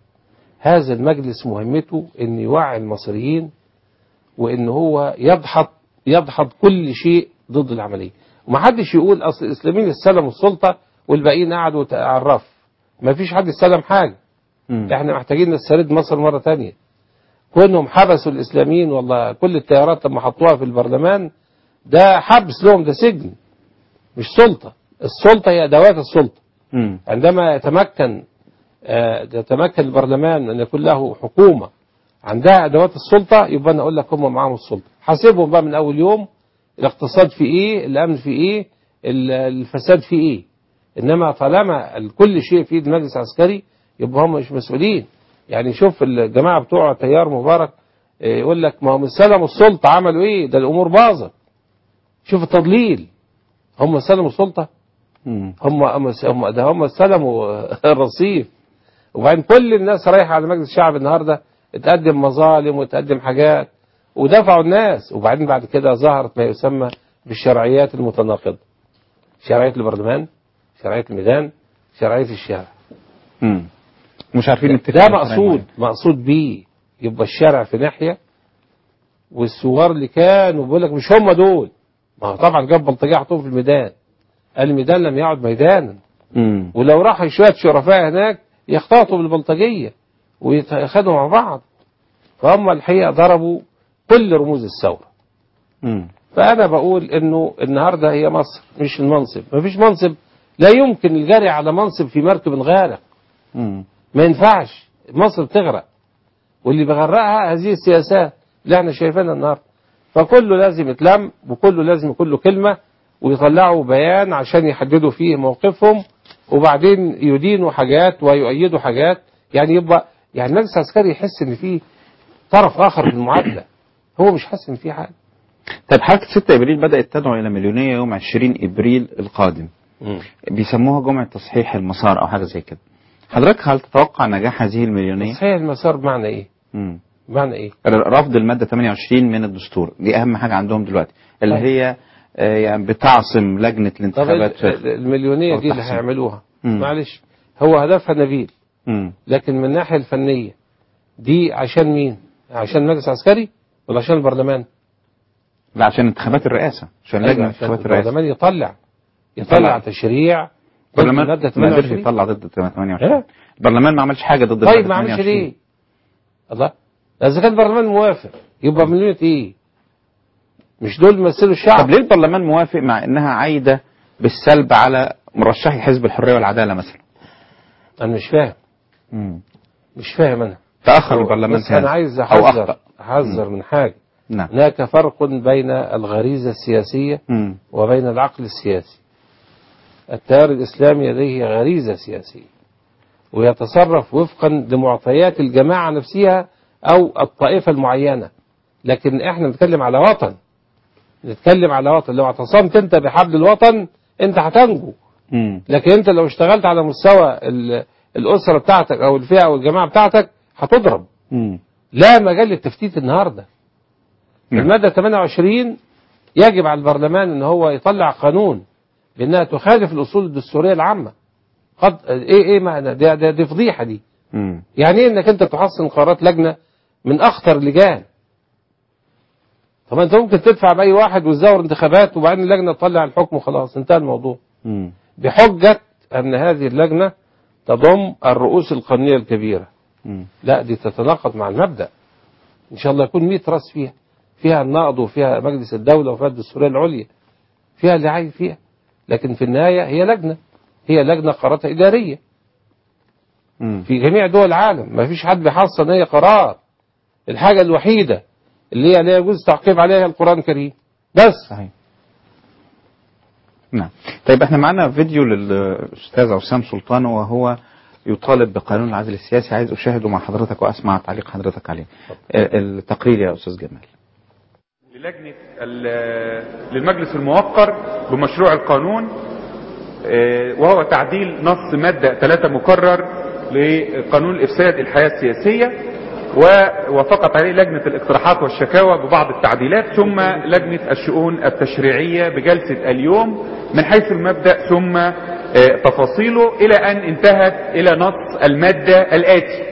هذا المجلس مهمته ان يوعي المصريين وان هو يدحض يدحض كل شيء ضد العمليه ومحدش يقول اصل الاسلاميين استلموا السلطه والباقيين قعدوا على الرف ما فيش حد استلم حاجه مم. احنا محتاجين نسترد مصر مره تانية كونهم حبسوا الاسلاميين والله كل التيارات لما حطوها في البرلمان ده حبس لهم ده سجن مش سلطه السلطه هي ادوات السلطه مم. عندما يتمكن آه، يتمكن البرلمان ان يكون له حكومه عندها ادوات السلطه يبقى انا اقول لك هم معاهم السلطه حاسبهم بقى من اول يوم الاقتصاد في ايه الامن في ايه ال- الفساد في ايه انما طالما ال- كل شيء في ايد المجلس العسكري يبقى هم مش مسؤولين يعني شوف الجماعه بتوع تيار مبارك آه، يقول لك ما هم استلموا السلطه عملوا ايه ده الامور باظت شوف التضليل هم استلموا السلطه مم. هم هم هم ده هم استلموا الرصيف وبعدين كل الناس رايحه على مجلس الشعب النهارده تقدم مظالم وتقدم حاجات ودفعوا الناس وبعدين بعد كده ظهرت ما يسمى بالشرعيات المتناقضه شرعيه البرلمان شرعيه الميدان شرعيه الشارع مم. مش عارفين نتفق ده على مقصود مقصود بيه يبقى الشارع في ناحيه والثوار اللي كانوا بيقول لك مش هم دول ما هو طبعا جاب بلطجيه حطوهم في الميدان قال الميدان لم يعد ميدانا مم. ولو راح شويه شرفاء هناك يختلطوا بالبلطجيه ويتخذوا مع بعض فهم الحقيقه ضربوا كل رموز الثوره مم. فانا بقول انه النهارده هي مصر مش المنصب مفيش منصب لا يمكن الجري على منصب في مركب غارق مم. ما ينفعش مصر بتغرق واللي بيغرقها هذه السياسات اللي احنا شايفينها النهارده فكله لازم يتلم وكله لازم يكون له كلمه ويطلعوا بيان عشان يحددوا فيه موقفهم وبعدين يدينوا حاجات ويؤيدوا حاجات يعني يبقى يعني المجلس العسكري يحس ان في طرف اخر في المعادله هو مش حاسس ان في حاجه طيب حركة 6 إبريل بدأت تدعو إلى مليونية يوم 20 إبريل القادم بيسموها جمعة تصحيح المسار أو حاجة زي كده حضرتك هل تتوقع نجاح هذه المليونية؟ صحيح المسار بمعنى ايه؟ مم. بمعنى ايه؟ رفض المادة 28 من الدستور دي أهم حاجة عندهم دلوقتي اللي طيب. هي آه، يعني بتعصم لجنة طب الانتخابات ال- ال- المليونيه دي اللي والتحسين. هيعملوها مم. معلش هو هدفها نبيل مم. لكن من الناحيه الفنيه دي عشان مين؟ عشان المجلس العسكري ولا عشان البرلمان؟ لا عشان انتخابات الرئاسة عشان أيوة، لجنة عشان انتخابات الرئاسة البرلمان يطلع يطلع. يطلع تشريع ضد البرلمان الماده ما قدرش 28 يطلع ضد 28 إيه؟ البرلمان ما عملش حاجة ضد طيب المادة ما عملش 28. ليه؟ الله اذا كان البرلمان موافق يبقى مليونية ايه؟ مش دول بيمثلوا الشعب طب ليه البرلمان موافق مع انها عايده بالسلب على مرشحي حزب الحريه والعداله مثلا؟ انا مش فاهم مش فاهم انا تاخر البرلمان بس في هذا. انا عايز او احذر اخطا احذر من حاجه نعم هناك فرق بين الغريزه السياسيه مم. وبين العقل السياسي التيار الإسلامي لديه غريزة سياسية ويتصرف وفقا لمعطيات الجماعة نفسها أو الطائفة المعينة لكن احنا نتكلم على وطن نتكلم على وطن لو اعتصمت انت بحبل الوطن انت هتنجو مم. لكن انت لو اشتغلت على مستوى ال- الأسرة بتاعتك أو الفئة أو الجماعة بتاعتك هتضرب مم. لا مجال للتفتيت النهارده نعم. المادة 28 يجب على البرلمان ان هو يطلع قانون بانها تخالف الاصول الدستورية العامة قد ايه ايه معنى دي, دي, دي فضيحة دي مم. يعني ايه انك انت تحصن قرارات لجنة من اخطر اللجان طب انت ممكن تدفع باي واحد وتزور انتخابات وبعدين اللجنة تطلع الحكم وخلاص انتهى الموضوع مم. بحجة ان هذه اللجنة تضم الرؤوس القانونية الكبيرة مم. لا دي تتناقض مع المبدأ إن شاء الله يكون 100 راس فيها فيها النقض وفيها مجلس الدولة وفيها الدستورية العليا فيها اللي عايز فيها لكن في النهاية هي لجنة هي لجنة قراراتها إدارية مم. في جميع دول العالم ما فيش حد بيحصل أي قرار الحاجة الوحيدة اللي هي لا يجوز التعقيب عليها هي القرآن الكريم بس صحيح نعم طيب احنا معانا فيديو للاستاذ عسام سلطان وهو يطالب بقانون العزل السياسي عايز اشاهده مع حضرتك واسمع تعليق حضرتك عليه آه، التقرير يا استاذ جمال للجنة ال- للمجلس الموقر بمشروع القانون آه، وهو تعديل نص مادة 3 مكرر لقانون الإفساد الحياة السياسية ووافقت عليه لجنة الاقتراحات والشكاوى ببعض التعديلات ثم لجنة الشؤون التشريعية بجلسة اليوم من حيث المبدأ ثم آه، تفاصيله إلى أن انتهت إلى نص المادة الآتي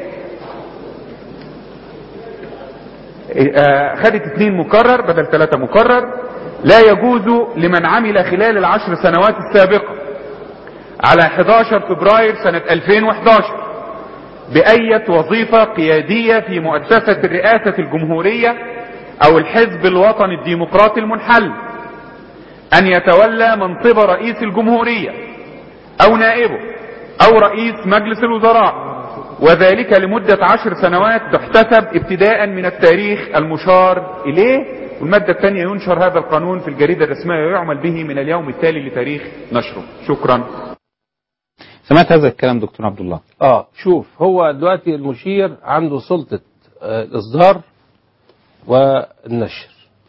آه، خدت اثنين مكرر بدل ثلاثة مكرر لا يجوز لمن عمل خلال العشر سنوات السابقة على 11 فبراير سنة 2011 بأية وظيفة قيادية في مؤسسة الرئاسة الجمهورية أو الحزب الوطني الديمقراطي المنحل أن يتولى منصب رئيس الجمهورية أو نائبه أو رئيس مجلس الوزراء وذلك لمدة عشر سنوات تحتسب ابتداء من التاريخ المشار إليه والمادة الثانية ينشر هذا القانون في الجريدة الرسمية ويعمل به من اليوم التالي لتاريخ نشره شكرا سمعت هذا الكلام دكتور عبد الله اه شوف هو دلوقتي المشير عنده سلطة آه، الإصدار والنشر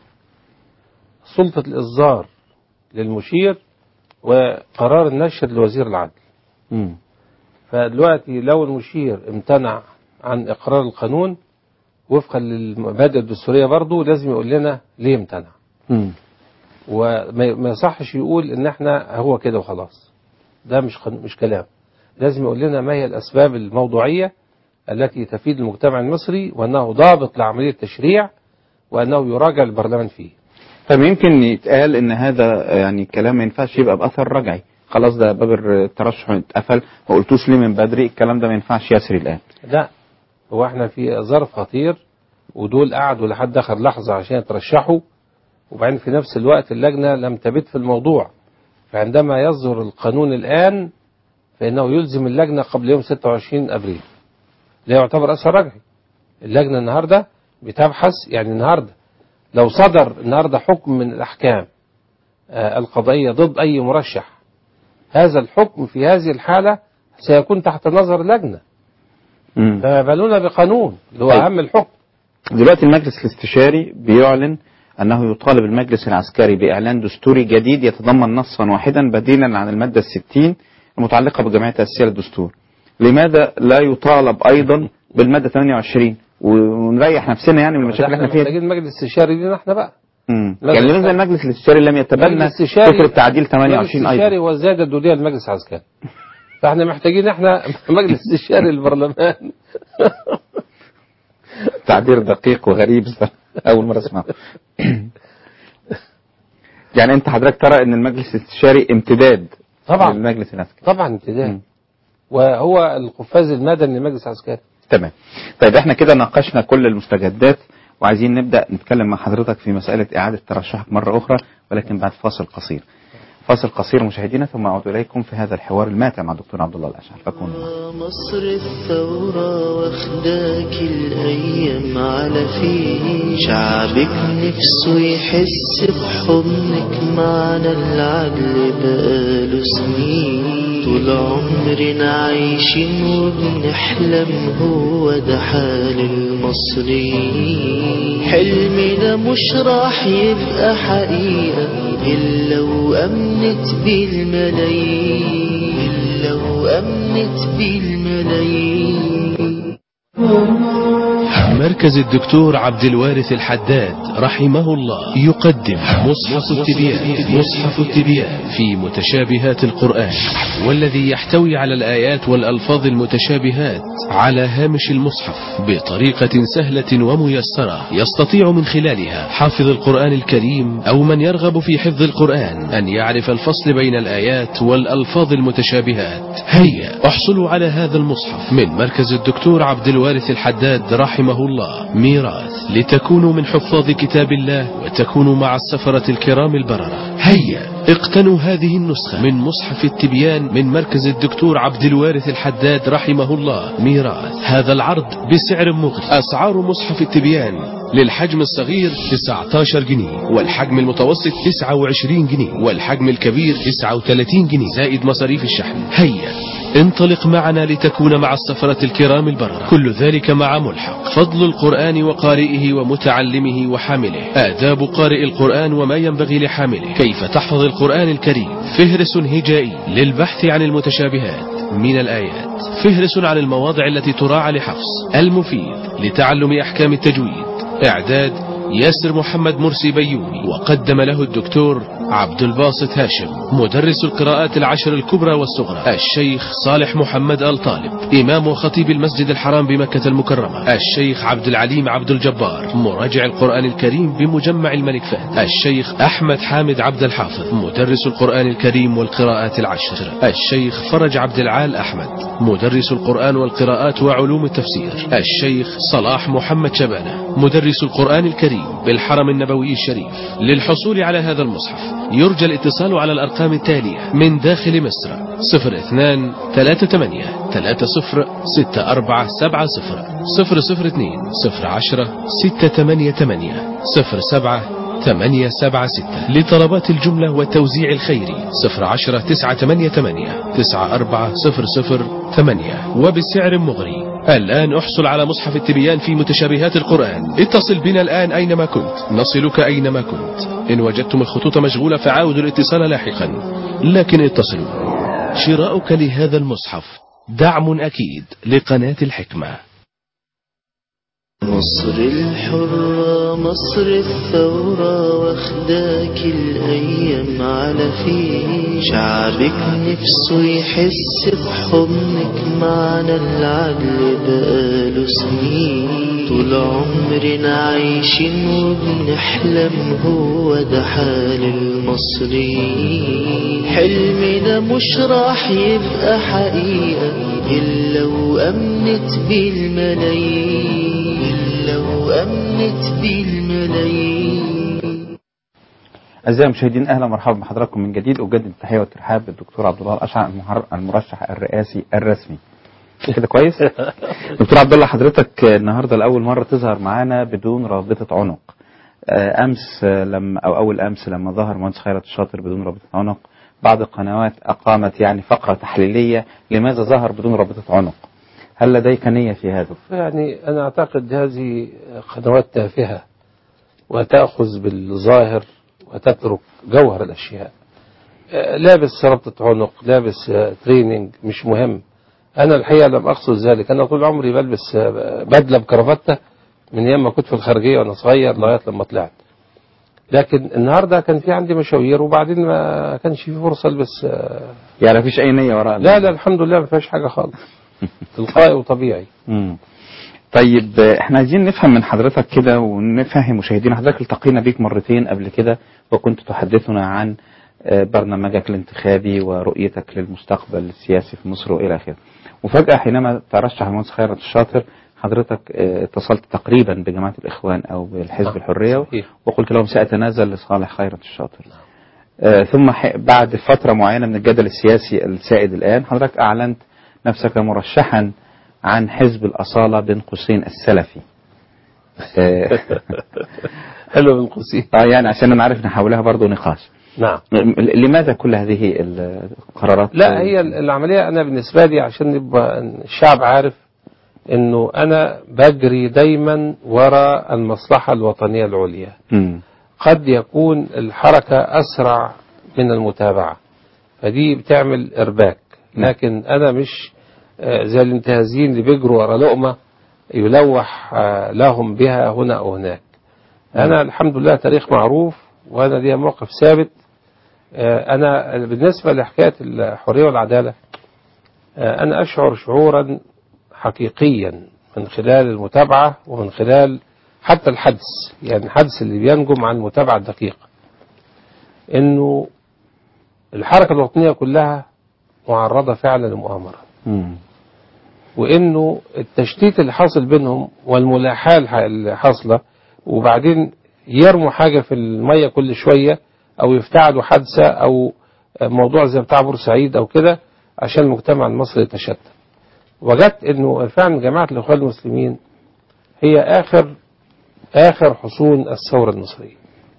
سلطة الإصدار للمشير وقرار النشر لوزير العدل مم. فدلوقتي لو المشير امتنع عن إقرار القانون وفقا للمبادئ الدستورية برضه لازم يقول لنا ليه امتنع مم. وما ما يصحش يقول ان احنا هو كده وخلاص ده مش قن- مش كلام لازم يقول لنا ما هي الاسباب الموضوعيه التي تفيد المجتمع المصري وانه ضابط لعمليه التشريع وانه يراجع البرلمان فيه طب يمكن يتقال ان هذا يعني كلام ما ينفعش يبقى باثر رجعي خلاص ده باب الترشح اتقفل ما قلتوش ليه من بدري الكلام ده ما ينفعش يسري الان لا هو احنا في ظرف خطير ودول قعدوا لحد اخر لحظه عشان يترشحوا وبعدين في نفس الوقت اللجنه لم تبت في الموضوع فعندما يصدر القانون الان فانه يلزم اللجنه قبل يوم 26 ابريل لا يعتبر اثر رجعي اللجنه النهارده بتبحث يعني النهارده لو صدر النهارده حكم من الاحكام آه، القضائيه ضد اي مرشح هذا الحكم في هذه الحاله سيكون تحت نظر اللجنه مم. فما بالنا بقانون اللي هو طيب. اهم الحكم دلوقتي المجلس الاستشاري بيعلن أنه يطالب المجلس العسكري بإعلان دستوري جديد يتضمن نصا واحدا بديلا عن المادة الستين المتعلقة بجمعية تأسيس الدستور لماذا لا يطالب أيضا بالمادة 28 ونريح نفسنا يعني من المشاكل اللي احنا فيها دي؟ محتاجين مجلس استشاري لينا احنا بقى مم. لا، يعني لا. لماذا المجلس الاستشاري لم يتبنى المجلس الاستشاري- فكرة تعديل مجلس 28 استشاري أيضا هو الزيادة الدودية للمجلس العسكري فاحنا محتاجين احنا مجلس استشاري للبرلمان تعبير دقيق وغريب أول مرة أسمعه يعني أنت حضرتك ترى أن المجلس الاستشاري امتداد طبعا للمجلس العسكري طبعا مم. ابتداء وهو القفاز المدني للمجلس العسكري تمام طيب احنا كده ناقشنا كل المستجدات وعايزين نبدأ نتكلم مع حضرتك في مسألة إعادة ترشحك مرة أخرى ولكن بعد فاصل قصير فاصل قصير مشاهدينا ثم أعود إليكم في هذا الحوار الماتع مع دكتور عبد الله الأشعر فكونوا معنا. مصر الثورة واخداك الأيام على فيه شعبك نفسه يحس بحضنك معنا العدل بقاله سنين طول عمرنا عايشين وبنحلم هو ده حال المصريين حلمنا مش راح يبقى حقيقة إلا وأمنت بالملايين إلا وأمنت بالملايين مركز الدكتور عبد الوارث الحداد رحمه الله يقدم مصحف التبيان مصحف التبيان في متشابهات القرآن والذي يحتوي على الآيات والألفاظ المتشابهات على هامش المصحف بطريقة سهلة وميسرة يستطيع من خلالها حافظ القرآن الكريم أو من يرغب في حفظ القرآن أن يعرف الفصل بين الآيات والألفاظ المتشابهات هيا احصلوا على هذا المصحف من مركز الدكتور عبد الوارث الحداد رحمه الله الله ميراث لتكونوا من حفاظ كتاب الله وتكونوا مع السفرة الكرام البررة هيا اقتنوا هذه النسخة من مصحف التبيان من مركز الدكتور عبد الوارث الحداد رحمه الله ميراث هذا العرض بسعر مغري أسعار مصحف التبيان للحجم الصغير 19 جنيه والحجم المتوسط 29 جنيه والحجم الكبير 39 جنيه زائد مصاريف الشحن هيا انطلق معنا لتكون مع السفرة الكرام البررة كل ذلك مع ملحق فضل القرآن وقارئه ومتعلمه وحامله آداب قارئ القرآن وما ينبغي لحامله كيف تحفظ القرآن الكريم فهرس هجائي للبحث عن المتشابهات من الآيات فهرس عن المواضع التي تراعى لحفظ المفيد لتعلم أحكام التجويد إعداد ياسر محمد مرسي بيومي وقدم له الدكتور عبد الباسط هاشم مدرس القراءات العشر الكبرى والصغرى الشيخ صالح محمد آل طالب إمام وخطيب المسجد الحرام بمكة المكرمة الشيخ عبد العليم عبد الجبار مراجع القرآن الكريم بمجمع الملك فهد الشيخ أحمد حامد عبد الحافظ مدرس القرآن الكريم والقراءات العشر الشيخ فرج عبد العال أحمد مدرس القرآن والقراءات وعلوم التفسير الشيخ صلاح محمد شبانة مدرس القرآن الكريم بالحرم النبوي الشريف للحصول على هذا المصحف يرجى الاتصال على الأرقام التالية من داخل مصر 02 38 30 64 70 002 010 688 07 876 لطلبات الجملة والتوزيع الخيري 010 988 94008 وبسعر مغري الآن احصل على مصحف التبيان في متشابهات القرآن اتصل بنا الآن أينما كنت نصلك أينما كنت إن وجدتم الخطوط مشغولة فعاودوا الاتصال لاحقا لكن اتصلوا شراؤك لهذا المصحف دعم أكيد لقناة الحكمة مصر الحرة مصر الثورة واخداك الأيام على فيه شعبك نفسه يحس بحضنك معنا العدل بقاله سنين طول عمرنا عايشين وبنحلم هو ده حال المصريين حلمنا مش راح يبقى حقيقة إلا وأمنت بالملايين إلا وأمنت بالملايين أعزائي المشاهدين أهلا ومرحبا بحضراتكم من جديد أجدد التحية والترحاب بالدكتور عبد الله الأشعر المهر- المرشح الرئاسي الرسمي كده كويس دكتور عبد الله حضرتك النهارده لأول مرة تظهر معانا بدون رابطة عنق آه، أمس آه، لما أو أول أمس لما ظهر مهندس خيرت الشاطر بدون رابطة عنق بعض القنوات أقامت يعني فقرة تحليلية لماذا ظهر بدون رابطة عنق هل لديك نية في هذا؟ يعني أنا أعتقد هذه قنوات تافهة وتأخذ بالظاهر وتترك جوهر الأشياء آه، لابس ربطة عنق لابس آه، تريننج مش مهم أنا الحقيقة لم أقصد ذلك أنا طول عمري بلبس آه، بدلة بكرافتة من أيام ما كنت في الخارجية وأنا صغير لغاية لما طلعت لكن النهارده كان في عندي مشاوير وبعدين ما كانش في فرصة ألبس آه، يعني مفيش أي نية وراء لا لا الحمد لله ما فيهاش حاجة خالص تلقائي وطبيعي مم. طيب آه، احنا عايزين نفهم من حضرتك كده ونفهم مشاهدينا حضرتك التقينا بيك مرتين قبل كده وكنت تحدثنا عن آه، برنامجك الانتخابي ورؤيتك للمستقبل السياسي في مصر والى اخره. وفجأة حينما ترشح المهندس خيرت الشاطر حضرتك آه، اتصلت تقريبا بجماعة الإخوان أو بالحزب نعم، الحرية صحيح. وقلت لهم سأتنازل لصالح خيرت الشاطر. آه، ثم ح- بعد فترة معينة من الجدل السياسي السائد الآن حضرتك أعلنت نفسك مرشحا عن حزب الأصالة بين قوسين السلفي آه، حلو من قوسين آه، يعني عشان أنا عارف إن حولها برضه نقاش نعم م- لماذا كل هذه القرارات لا هي العملية أنا بالنسبة لي عشان يبقى الشعب عارف إنه أنا بجري دايما وراء المصلحة الوطنية العليا مم. قد يكون الحركة أسرع من المتابعة فدي بتعمل إرباك لكن أنا مش آه، زي الانتهازيين اللي بيجروا ورا لقمة يلوح آه، لهم بها هنا أو هناك أنا الحمد لله تاريخ معروف وأنا ليا موقف ثابت آه، أنا بالنسبة لحكاية الحرية والعدالة آه، أنا أشعر شعورا حقيقيا من خلال المتابعة ومن خلال حتى الحدس يعني الحدس اللي بينجم عن المتابعة الدقيقة إنه الحركة الوطنية كلها معرضة فعلا لمؤامرة مم. وانه التشتيت اللي حاصل بينهم والملاحاه الح- اللي حاصله وبعدين يرموا حاجه في الميه كل شويه او يفتعلوا حادثه او موضوع زي بتاع بورسعيد او كده عشان المجتمع المصري يتشتت. وجدت انه فعلا جماعه الاخوان المسلمين هي اخر اخر حصون الثوره المصريه.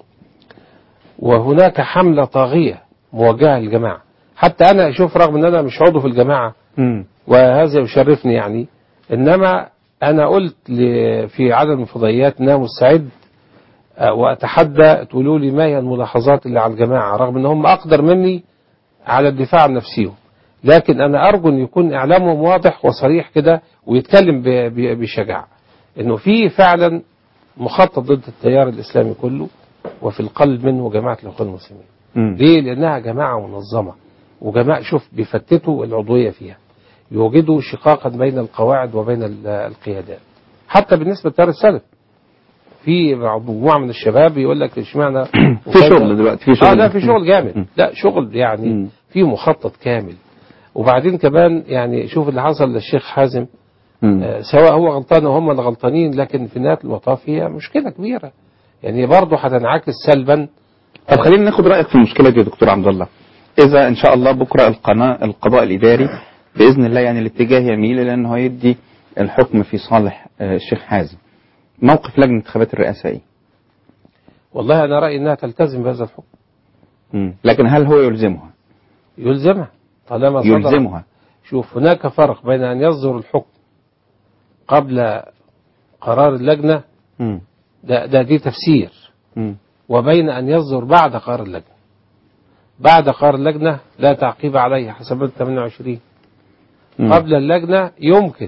وهناك حمله طاغيه موجهه للجماعه. حتى انا اشوف رغم ان انا مش عضو في الجماعه مم. وهذا يشرفني يعني انما انا قلت ل- في عدد من الفضائيات ان انا مستعد آه، واتحدى تقولوا لي ما هي الملاحظات اللي على الجماعه رغم ان هم اقدر مني على الدفاع عن نفسهم لكن انا ارجو ان يكون اعلامهم واضح وصريح كده ويتكلم ب- ب- بشجاعه انه في فعلا مخطط ضد التيار الاسلامي كله وفي القلب منه جماعه الاخوان المسلمين مم. ليه؟ لأنها جماعة منظمة وجماعة شوف بيفتتوا العضوية فيها يوجدوا شقاقا بين القواعد وبين ال- القيادات حتى بالنسبة لتيار السلف في مجموعة من الشباب يقول لك اشمعنى في شغل دلوقتي في شغل اه لا في شغل مم. جامد لا شغل يعني مم. في مخطط كامل وبعدين كمان يعني شوف اللي حصل للشيخ حازم مم. آه، سواء هو غلطان وهم اللي غلطانين لكن في نهاية المطاف هي مشكلة كبيرة يعني برضه هتنعكس سلبا طب خلينا ناخد رايك في المشكله دي يا دكتور عبد الله اذا ان شاء الله بكره القناه القضاء الاداري باذن الله يعني الاتجاه يميل الى انه يدي الحكم في صالح آه، الشيخ حازم موقف لجنه انتخابات الرئاسه ايه؟ والله أنا رأيي أنها تلتزم بهذا الحكم مم. لكن هل هو يلزمها؟ يلزمها طالما صدر يلزمها شوف هناك فرق بين أن يصدر الحكم قبل قرار اللجنة مم. ده, ده دي تفسير مم. وبين أن يصدر بعد قرار اللجنة بعد قرار اللجنة لا تعقيب عليه حسب 28 مم. قبل اللجنة يمكن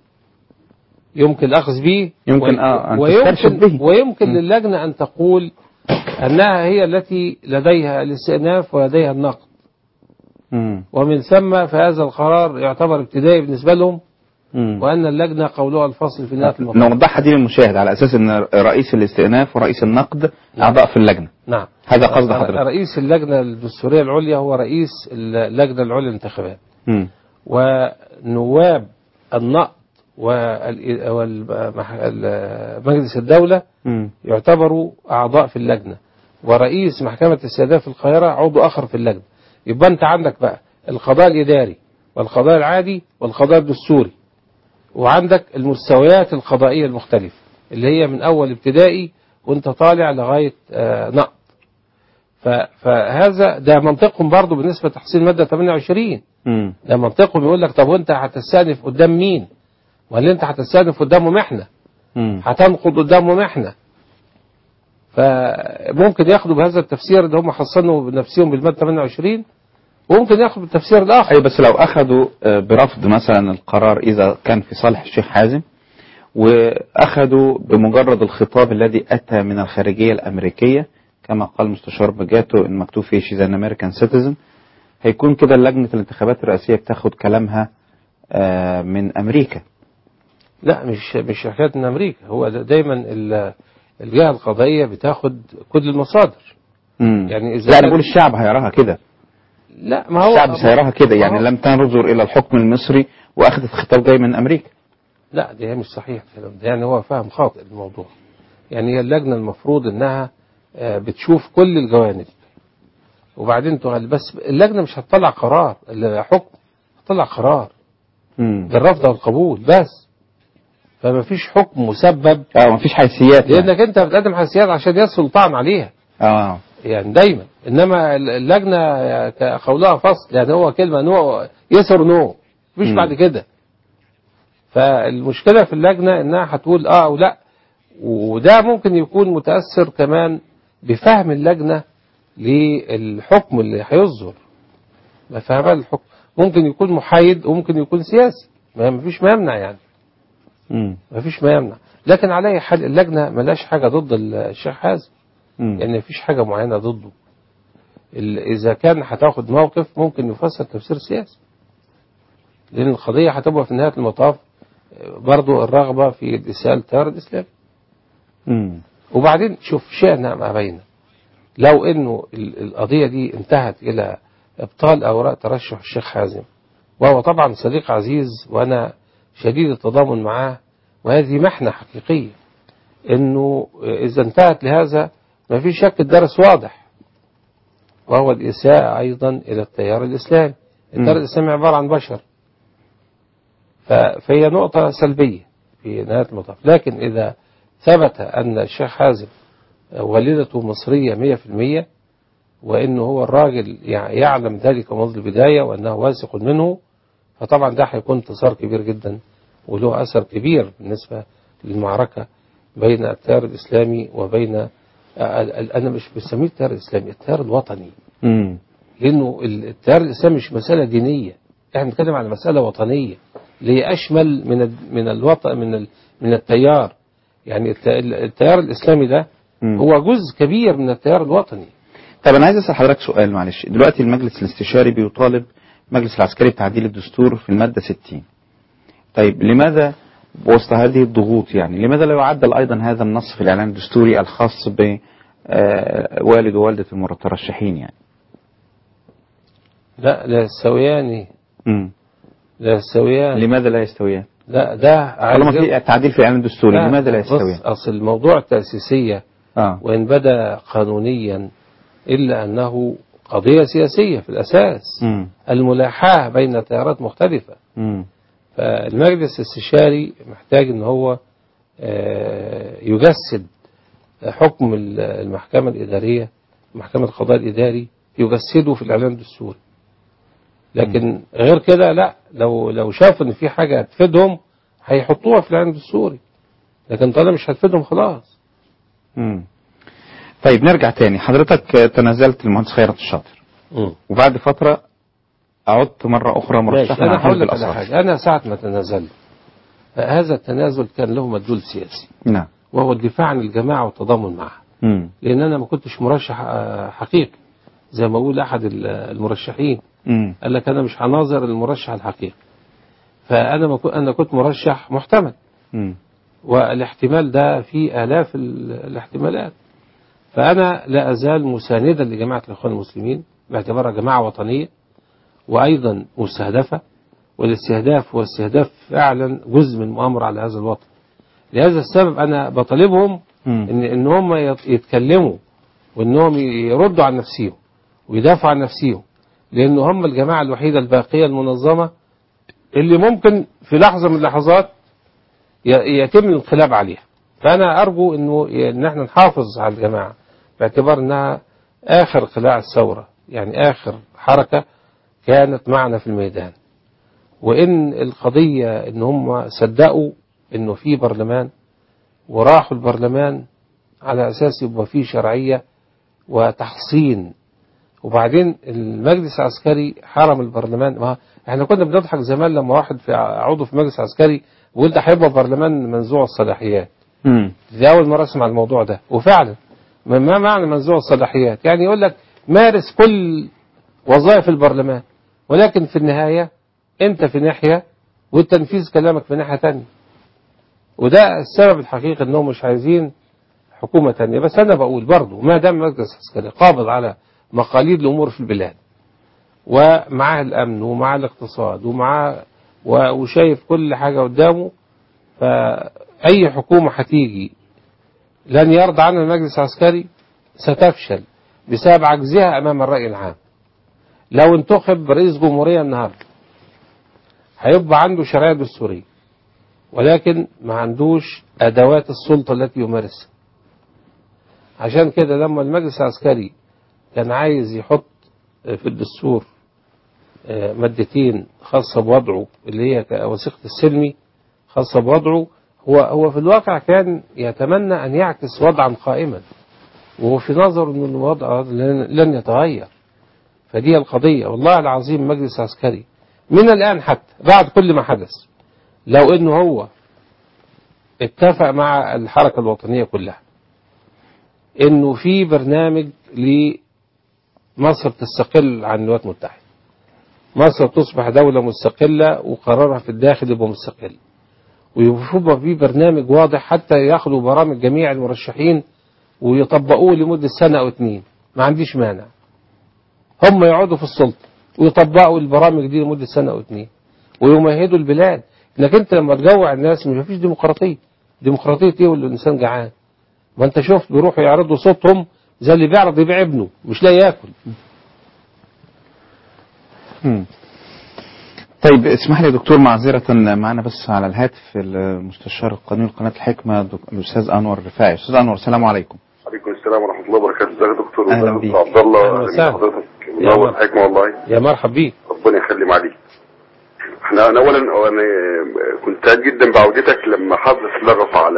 يمكن الأخذ به يمكن و- آه، أن ويمكن, تسترشد به. ويمكن مم. للجنة أن تقول أنها هي التي لديها الاستئناف ولديها النقد مم. ومن ثم فهذا القرار يعتبر ابتدائي بالنسبة لهم مم. وأن اللجنة قولها الفصل في نهاية المطاف نوضحها دي للمشاهد على اساس ان رئيس الاستئناف ورئيس النقد اعضاء في اللجنه نعم هذا قصد حضرتك رئيس اللجنة الدستورية العليا هو رئيس اللجنة العليا للانتخابات مم. ونواب النقد ومجلس الدولة مم. يعتبروا أعضاء في اللجنة ورئيس محكمة السيادات في القاهرة عضو آخر في اللجنة يبقى أنت عندك بقى القضاء الإداري والقضاء العادي والقضاء الدستوري وعندك المستويات القضائية المختلفة اللي هي من أول ابتدائي وأنت طالع لغاية آه، نقد ف- فهذا ده منطقهم برضو بالنسبة لتحصيل مادة 28 مم. ده منطقهم يقول لك طب وانت هتستأنف قدام مين؟ ولا انت هتستأنف قدامهم احنا؟ مم. هتنقض قدامهم احنا؟ فممكن ياخدوا بهذا التفسير اللي هم حصنوا بنفسهم بالمادة 28 وممكن ياخدوا بالتفسير الاخر اي بس لو اخذوا آه، برفض مثلا القرار اذا كان في صالح الشيخ حازم واخذوا بمجرد الخطاب الذي اتى من الخارجيه الامريكيه كما قال مستشار بجاتو ان مكتوب فيه شيز ان امريكان سيتيزن هيكون كده لجنه الانتخابات الرئاسيه بتاخد كلامها آه، من امريكا لا مش مش حكايه من امريكا هو دا- دايما ال- الجهه القضائيه بتاخد كل المصادر مم. يعني إذا لا كان- انا بقول الشعب هيراها كده لا ما هو الشعب سيراها كده ما يعني هو- لم تنظر الى الحكم المصري واخذت خطاب جاي من امريكا لا دي مش صحيح الكلام ده يعني هو فاهم خاطئ الموضوع يعني هي اللجنة المفروض انها آه، بتشوف كل الجوانب وبعدين تغل بس اللجنة مش هتطلع قرار الحكم هتطلع قرار مم. بالرفض والقبول بس فما فيش حكم مسبب اه مفيش حيثيات يعني. لانك انت بتقدم حساسيات عشان يصل طعن عليها اه يعني دايما انما اللجنه قولها فصل يعني هو كلمه نو يسر نو مفيش مم. بعد كده فالمشكله في اللجنه انها هتقول اه او لا وده ممكن يكون متاثر كمان بفهم اللجنه للحكم اللي هيصدر ما فهمها الحكم ممكن يكون محايد وممكن يكون سياسي ما مفيش ما يمنع يعني مم. مفيش ما يمنع لكن على اي حال اللجنه ملاش حاجه ضد الشيخ حازم مم. يعني مفيش حاجة معينة ضده ال- إذا كان هتاخد موقف ممكن يفسر تفسير سياسي لأن القضية هتبقى في نهاية المطاف آه، برضو الرغبة في الإساءة التيار الإسلامي مم. وبعدين شوف شئنا ما بينا لو إنه ال- القضية دي انتهت إلى إبطال أوراق ترشح الشيخ حازم وهو طبعا صديق عزيز وأنا شديد التضامن معاه وهذه محنة حقيقية انه اذا انتهت لهذا ما في شك الدرس واضح وهو الإساءة أيضا إلى التيار الإسلامي التيار مم. الإسلامي عبارة عن بشر ف- فهي نقطة سلبية في نهاية المطاف لكن إذا ثبت أن الشيخ حازم والدته مصرية مية في المية وأنه هو الراجل يع- يعلم ذلك منذ البداية وأنه واثق منه فطبعا ده هيكون انتصار كبير جدا وله أثر كبير بالنسبة للمعركة بين التيار الإسلامي وبين ال- ال- أنا مش بسميه التيار الإسلامي التيار الوطني مم. لأنه التيار الإسلامي مش مسألة دينية احنا بنتكلم على مسألة وطنية اللي هي أشمل من ال- من الوطن من ال- من التيار يعني الت- التيار الإسلامي ده مم. هو جزء كبير من التيار الوطني طب انا عايز اسال حضرتك سؤال معلش دلوقتي المجلس الاستشاري بيطالب المجلس العسكري بتعديل الدستور في الماده 60 طيب لماذا وسط هذه الضغوط يعني لماذا لا يعدل ايضا هذا النص في الاعلان الدستوري الخاص ب آه، والد ووالده المترشحين يعني لا لا يستويان مم. لا يستويان لماذا لا يستويان لا ده طالما عايز- في تعديل في الاعلان الدستوري لا، لماذا لا بص، يستويان أصل الموضوع التأسيسية اه وإن بدا قانونيا إلا أنه قضية سياسية في الأساس مم. الملاحاة بين تيارات مختلفة مم. فالمجلس الاستشاري محتاج ان هو آه، يجسد حكم ال- المحكمة الإدارية محكمة القضاء الإداري يجسده في الإعلان الدستوري لكن غير كده لا لو لو شافوا ان في حاجة هتفيدهم هيحطوها في الإعلان الدستوري لكن طالما مش هتفيدهم خلاص مم. طيب نرجع تاني حضرتك آه، تنازلت المهندس خيرت الشاطر مم. وبعد فترة عدت مرة أخرى ماشي مرشحا أنا على هقول حزب لك على الأصالة حاجة أنا ساعة ما تنازلت هذا التنازل كان له مدلول سياسي نعم وهو الدفاع عن الجماعة والتضامن معها مم. لان انا ما كنتش مرشح آه، حقيقي زي ما بقول احد ال- المرشحين مم. قال لك انا مش هناظر المرشح الحقيقي فانا ما كنت انا كنت مرشح محتمل مم. والاحتمال ده في الاف ال- الاحتمالات فانا لا ازال مساندا لجماعه الاخوان المسلمين باعتبارها جماعه وطنيه وايضا مستهدفه والاستهداف هو استهداف فعلا جزء من المؤامره على هذا الوطن لهذا السبب انا بطالبهم مم. ان ان هم يت- يتكلموا وانهم يردوا عن نفسهم ويدافعوا عن نفسهم لان هم الجماعه الوحيده الباقيه المنظمه اللي ممكن في لحظه من اللحظات ي- يتم الانقلاب عليها فانا ارجو انه ي- ان احنا نحافظ على الجماعه باعتبار انها اخر قلاع الثوره يعني اخر حركه كانت معنا في الميدان وان القضيه ان هم صدقوا انه في برلمان وراحوا البرلمان على اساس يبقى فيه شرعيه وتحصين وبعدين المجلس العسكري حرم البرلمان ما احنا كنا بنضحك زمان لما واحد في عضو في مجلس عسكري بيقول ده هيبقى برلمان منزوع الصلاحيات مم. دي اول مره اسمع الموضوع ده وفعلا ما ما معنى منزوع الصلاحيات يعني يقول لك مارس كل وظائف البرلمان ولكن في النهايه انت في ناحيه والتنفيذ كلامك في ناحيه تانية وده السبب الحقيقي انهم مش عايزين حكومه تانية بس انا بقول برضو ما دام المجلس العسكري قابض على مقاليد الامور في البلاد ومعاه الامن ومعاه الاقتصاد ومعاه و- وشايف كل حاجه قدامه فأي حكومة هتيجي لن يرضى عنها المجلس العسكري ستفشل بسبب عجزها أمام الرأي العام لو انتخب رئيس جمهورية النهاردة هيبقى عنده شرعية دستورية ولكن ما عندوش أدوات السلطة التي يمارسها عشان كده لما المجلس العسكري كان عايز يحط في الدستور آه، مادتين خاصة بوضعه اللي هي وثيقة السلمي خاصة بوضعه هو هو في الواقع كان يتمنى أن يعكس وضعا قائما وهو في نظره أن الوضع هذا لن لن يتغير فدي القضية والله العظيم مجلس عسكري من الآن حتى بعد كل ما حدث لو أنه هو اتفق مع الحركة الوطنية كلها أنه في برنامج لمصر تستقل عن الولايات المتحدة مصر تصبح دولة مستقلة وقرارها في الداخل يبقى مستقل ويبقى في برنامج واضح حتى ياخدوا برامج جميع المرشحين ويطبقوه لمدة سنة أو اتنين ما عنديش مانع هم يقعدوا في السلطة ويطبقوا البرامج دي لمدة سنة أو اتنين ويمهدوا البلاد انك انت لما تجوع الناس مش فيش ديمقراطيه ديمقراطيه ايه واللي الانسان جعان ما انت شفت بيروحوا يعرضوا صوتهم زي اللي بيعرض يبيع ابنه مش لاقي ياكل مم. طيب اسمح لي يا دكتور معذرة معنا بس على الهاتف المستشار القانوني لقناة الحكمة دك- الأستاذ أنور الرفاعي أستاذ أنور السلام عليكم عليكم السلام ورحمة الله وبركاته ازيك يا دكتور أهلا ازيك بيك. يا عبد الله أهلا أهلا وسهلا. بحضرتك يا منور مرحبا. الحكمة والله يا مرحب بيك ربنا يخلي عليك احنا انا اولا انا كنت سعيد جدا بعودتك لما حدث لغط على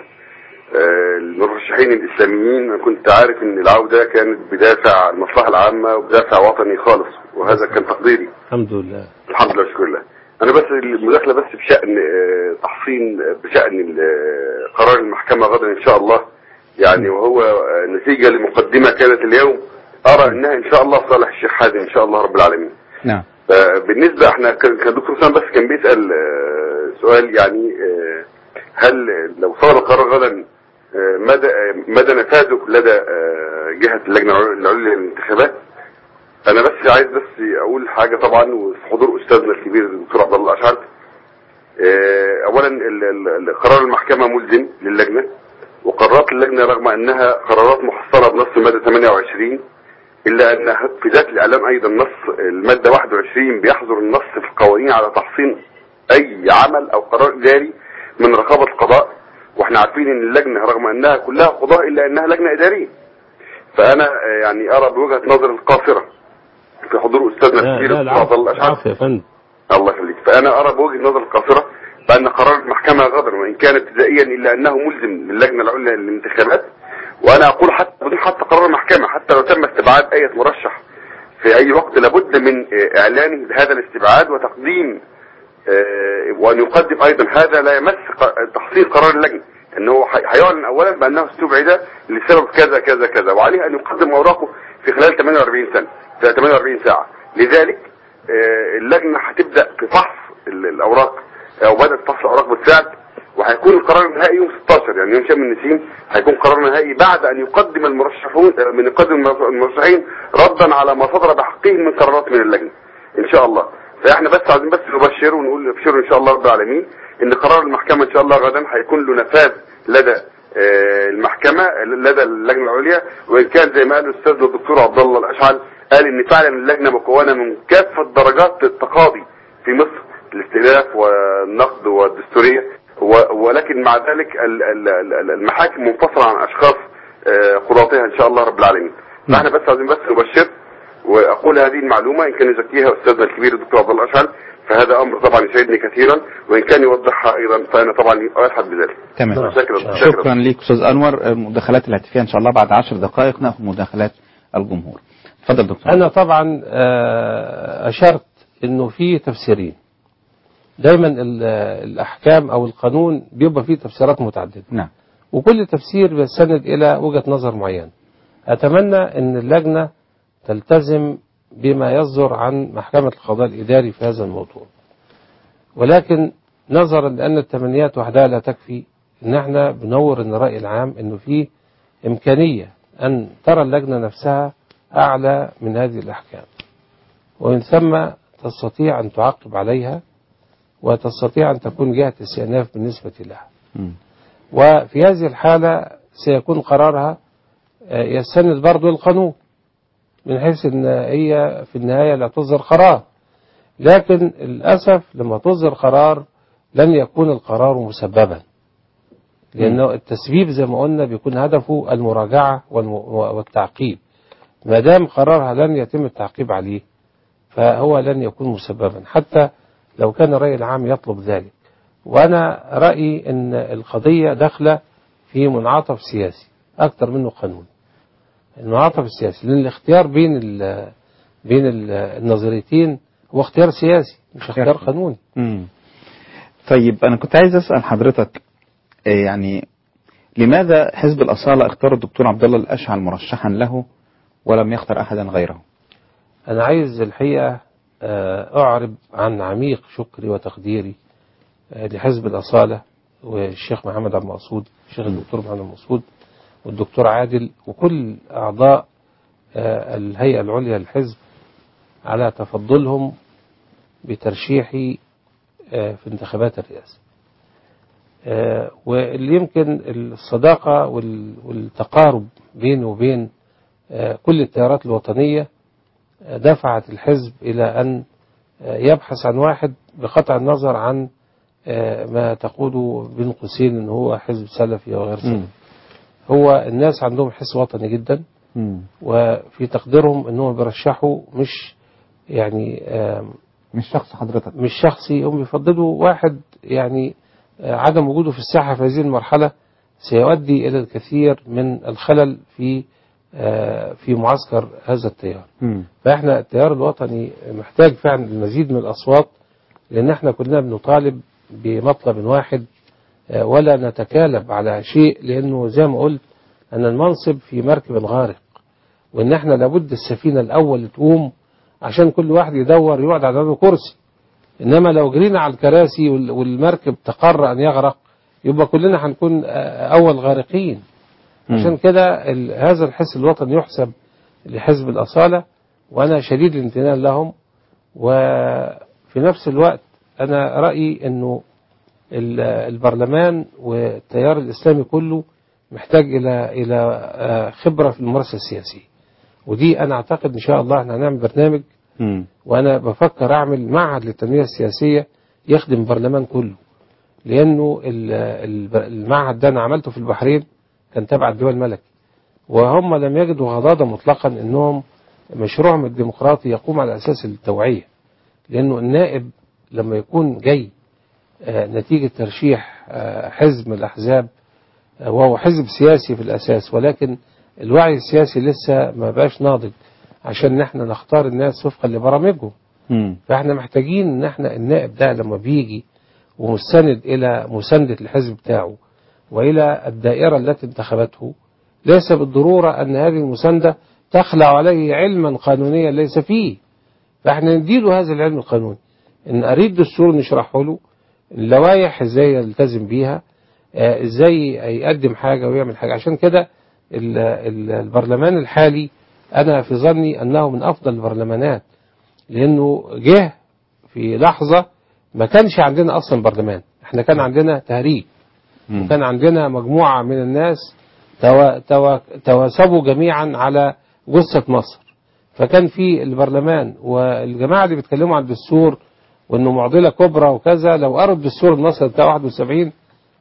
آه، المرشحين الاسلاميين انا كنت عارف ان العودة كانت بدافع المصلحة العامة وبدافع وطني خالص وهذا كان تقديري الحمد لله الحمد لله شكرا لله انا بس المداخله بس بشان آه، تحصين بشان ال- آه، قرار المحكمه غدا ان شاء الله يعني وهو آه، نتيجه لمقدمه كانت اليوم ارى انها ان شاء الله صالح الشيخ حازم ان شاء الله رب العالمين نعم بالنسبه احنا كان كان دكتور سام بس كان بيسال آه، سؤال يعني آه، هل لو صدر القرار غدا آه، مدى آه، مدى نفاذه لدى آه، جهه اللجنه العليا للانتخابات انا بس عايز بس اقول حاجه طبعا وفي حضور استاذنا الكبير الدكتور عبد الله اشعل آه، اولا ال- ال- ال- قرار المحكمه ملزم للجنه وقرارات اللجنه رغم انها قرارات محصنه بنص الماده 28 الا ان في ذات الاعلام ايضا نص الماده 21 بيحظر النص في القوانين على تحصين اي عمل او قرار اداري من رقابه القضاء واحنا عارفين ان اللجنه رغم انها كلها قضاء الا انها لجنه اداريه فانا آه، يعني ارى بوجهه نظر القاصره في حضور استاذنا لا الكبير لا الدكتور عبد الله العفو اشعل العفو يا فندم الله يخليك فانا ارى بوجهه نظر القاصره بان قرار المحكمه غدر وان كان ابتدائيا الا انه ملزم للجنه العليا للانتخابات وانا اقول حتى بدون حتى قرار المحكمه حتى لو تم استبعاد اي مرشح في اي وقت لابد من آه، اعلان هذا الاستبعاد وتقديم آه، وان يقدم ايضا هذا لا يمس ق- تحصيل قرار اللجنه انه ح- هيعلن اولا بانه استبعد لسبب كذا كذا كذا وعليه ان يقدم اوراقه في خلال 48 سنه في 48 ساعه لذلك آه، اللجنه هتبدا في فحص ال- الاوراق او بدات فحص الاوراق بالفعل وهيكون القرار النهائي يوم 16 يعني يوم شم النسيم هيكون قرار نهائي بعد ان يقدم المرشحون آه، من يقدم المرشحين ردا على ما صدر بحقهم من قرارات من اللجنه ان شاء الله فاحنا بس عايزين بس نبشر ونقول ابشروا ان شاء الله رب العالمين ان قرار المحكمه ان شاء الله غدا هيكون له نفاذ لدى آه، المحكمه لدى اللجنه العليا وان كان زي ما قال الاستاذ الدكتور عبد الله الاشعل قال ان فعلا اللجنه مكونه من كافه درجات التقاضي في مصر الاستئناف والنقد والدستوريه و- ولكن مع ذلك ال- ال- ال- المحاكم منفصله عن اشخاص آه، قضاتها ان شاء الله رب العالمين فاحنا بس عايزين بس نبشر واقول هذه المعلومه ان كان يزكيها استاذنا الكبير الدكتور عبد الله اشعل فهذا امر طبعا يسعدني كثيرا وان كان يوضحها ايضا فانا طبعا ارحب بذلك تمام شكرا شكرا ليك أستاذ أنور المداخلات الهاتفية إن شاء الله بعد عشر دقائق نأخذ مداخلات الجمهور تفضل دكتور أنا طبعا آه، أشرت أنه في تفسيرين دايما ال- الأحكام أو القانون بيبقى فيه تفسيرات متعددة نعم وكل تفسير بيستند إلى وجهة نظر معينة أتمنى أن اللجنة تلتزم بما يصدر عن محكمة القضاء الإداري في هذا الموضوع ولكن نظرا لأن التمنيات وحدها لا تكفي إن احنا بنور إن الرأي العام إنه في إمكانية أن ترى اللجنة نفسها أعلى من هذه الأحكام ومن ثم تستطيع أن تعقب عليها وتستطيع أن تكون جهة استئناف بالنسبة لها مم. وفي هذه الحالة سيكون قرارها آه، يستند برضو القانون من حيث ان هي في النهاية لا تصدر قرار لكن للأسف لما تصدر قرار لن يكون القرار مسببا لأنه التسبيب زي ما قلنا بيكون هدفه المراجعة والم- والتعقيب ما دام قرارها لن يتم التعقيب عليه فهو لن يكون مسببا حتى لو كان الرأي العام يطلب ذلك وأنا رأيي أن القضية داخلة في منعطف سياسي أكثر منه قانون المنعطف السياسي لأن الاختيار بين ال بين ال- النظريتين هو اختيار سياسي مش اختيار قانوني مم. طيب أنا كنت عايز أسأل حضرتك آه، يعني لماذا حزب الأصالة اختار الدكتور عبد الله الأشعل مرشحا له ولم يختر أحدا غيره أنا عايز الحقيقة آه، أعرب عن عميق شكري وتقديري آه، لحزب الأصالة والشيخ محمد عبد المقصود الشيخ الدكتور محمد عبد المقصود والدكتور عادل وكل أعضاء آه، الهيئة العليا للحزب على تفضلهم بترشيحي آه، في انتخابات الرئاسة آه، واللي يمكن الصداقة وال- والتقارب بينه وبين آه، كل التيارات الوطنية آه، دفعت الحزب إلى أن آه، يبحث عن واحد بقطع النظر عن آه، ما تقوله بين قوسين ان هو حزب سلفي وغير سلفي هو الناس عندهم حس وطني جدا مم. وفي تقديرهم انهم بيرشحوا مش يعني آم، مش شخص حضرتك مش شخصي هم بيفضلوا واحد يعني آه، عدم وجوده في الساحة في هذه المرحلة سيؤدي إلى الكثير من الخلل في آه، في معسكر هذا التيار مم. فاحنا التيار الوطني محتاج فعلا المزيد من الأصوات لأن احنا كلنا بنطالب بمطلب واحد آه، ولا نتكالب على شيء لأنه زي ما قلت أن المنصب في مركب غارق وإن احنا لابد السفينة الأول تقوم عشان كل واحد يدور يقعد على عنده كرسي إنما لو جرينا على الكراسي وال- والمركب تقر أن يغرق يبقى كلنا هنكون آه، أول غارقين عشان كده ال- هذا الحس الوطني يحسب لحزب الأصالة وأنا شديد الامتنان لهم وفي نفس الوقت أنا رأيي أنه ال- البرلمان والتيار الإسلامي كله محتاج إلى إلى آه، خبرة في الممارسة السياسية ودي أنا أعتقد إن شاء الله إحنا هنعمل برنامج مم. وأنا بفكر أعمل معهد للتنمية السياسية يخدم البرلمان كله لأنه ال- ال- المعهد ده أنا عملته في البحرين كان تبع الدول الملكي وهم لم يجدوا غضاضة مطلقا أنهم مشروعهم الديمقراطي يقوم على أساس التوعية لأنه النائب لما يكون جاي آه، نتيجة ترشيح آه، حزب من الأحزاب آه، وهو حزب سياسي في الأساس ولكن الوعي السياسي لسه ما بقاش ناضج عشان نحن نختار الناس وفقا لبرامجهم مم. فاحنا محتاجين ان احنا النائب ده لما بيجي ومستند الى مساندة الحزب بتاعه والى الدائرة التي انتخبته ليس بالضرورة ان هذه المساندة تخلع عليه علما قانونيا ليس فيه فاحنا نديله هذا العلم القانوني ان اريد دستور نشرحه له اللوائح ازاي يلتزم بيها آه، ازاي يقدم حاجة ويعمل حاجة عشان كده ال- ال- البرلمان الحالي انا في ظني انه من افضل البرلمانات لانه جه في لحظة ما كانش عندنا اصلا برلمان احنا كان عندنا تهريج مم. وكان عندنا مجموعة من الناس توا توا تواسبوا جميعا على جثة مصر فكان في البرلمان والجماعة اللي بيتكلموا عن الدستور وانه معضلة كبرى وكذا لو قروا الدستور المصري بتاع 71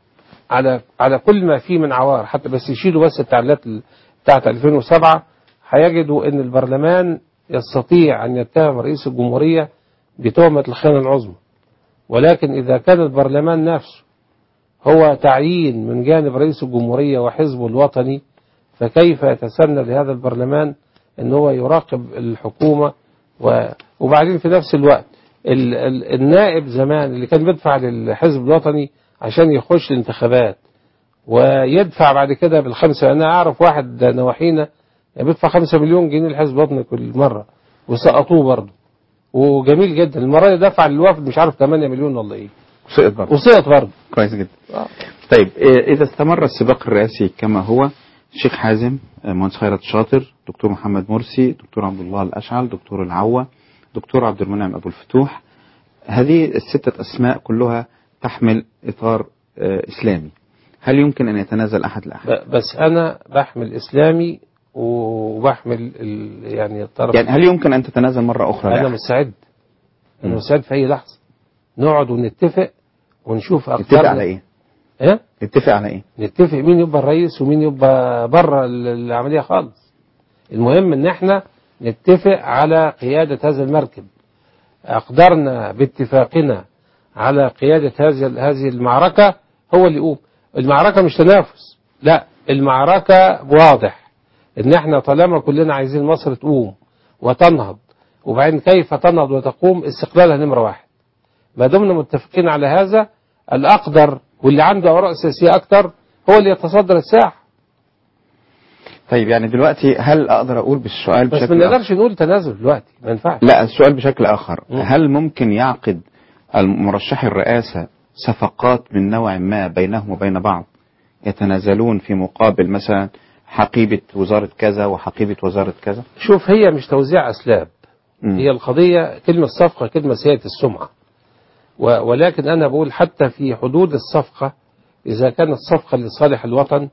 على على كل ما فيه من عوار حتى بس يشيلوا بس التعديلات ال- بتاعت 2007 هيجدوا ان البرلمان يستطيع ان يتهم رئيس الجمهورية بتهمة الخيانة العظمى ولكن اذا كان البرلمان نفسه هو تعيين من جانب رئيس الجمهورية وحزبه الوطني فكيف يتسنى لهذا البرلمان ان هو يراقب الحكومة و... وبعدين في نفس الوقت ال... ال... النائب زمان اللي كان بيدفع للحزب الوطني عشان يخش الانتخابات ويدفع بعد كده بالخمسة أنا أعرف واحد نواحينا بيدفع خمسة مليون جنيه للحزب الوطني كل مرة وسقطوه برضه وجميل جدا المرة دي دفع للوفد مش عارف 8 مليون ولا إيه سقط برضه وسقط برضه كويس جدا آه. طيب إيه، إذا استمر السباق الرئاسي كما هو الشيخ حازم آه، مهندس خيرت شاطر دكتور محمد مرسي دكتور عبد الله الأشعل دكتور العوة دكتور عبد المنعم أبو الفتوح هذه الستة أسماء كلها تحمل إطار آه، إسلامي هل يمكن أن يتنازل أحد الأحد ب- بس أنا بحمل إسلامي وبحمل ال... يعني الطرف يعني هل يمكن أن تتنازل مرة أخرى أنا لأحد؟ مستعد أنا مم. مستعد في أي لحظة نقعد ونتفق ونشوف نتفق أقدارنا على إيه؟ إيه؟ نتفق على إيه؟ نتفق مين يبقى الرئيس ومين يبقى بره ال- العملية خالص المهم ان احنا نتفق على قيادة هذا المركب اقدرنا باتفاقنا على قيادة هذه هذه المعركة هو اللي يقوم المعركة مش تنافس لا المعركة واضح ان احنا طالما كلنا عايزين مصر تقوم وتنهض وبعدين كيف تنهض وتقوم استقلالها نمرة واحد ما دمنا متفقين على هذا الأقدر واللي عنده أوراق سياسية أكتر هو اللي يتصدر الساحة طيب يعني دلوقتي هل أقدر أقول بالسؤال بس ما بشكل آخر؟ نقدرش نقول تنازل دلوقتي ما ينفعش لا السؤال بشكل آخر مم. هل ممكن يعقد المرشح الرئاسة صفقات من نوع ما بينهم وبين بعض يتنازلون في مقابل مثلا حقيبة وزارة كذا وحقيبة وزارة كذا شوف هي مش توزيع أسلاب مم. هي القضية كلمة صفقة كلمة سيئة السمعة و- ولكن أنا بقول حتى في حدود الصفقة إذا كانت صفقة لصالح الوطن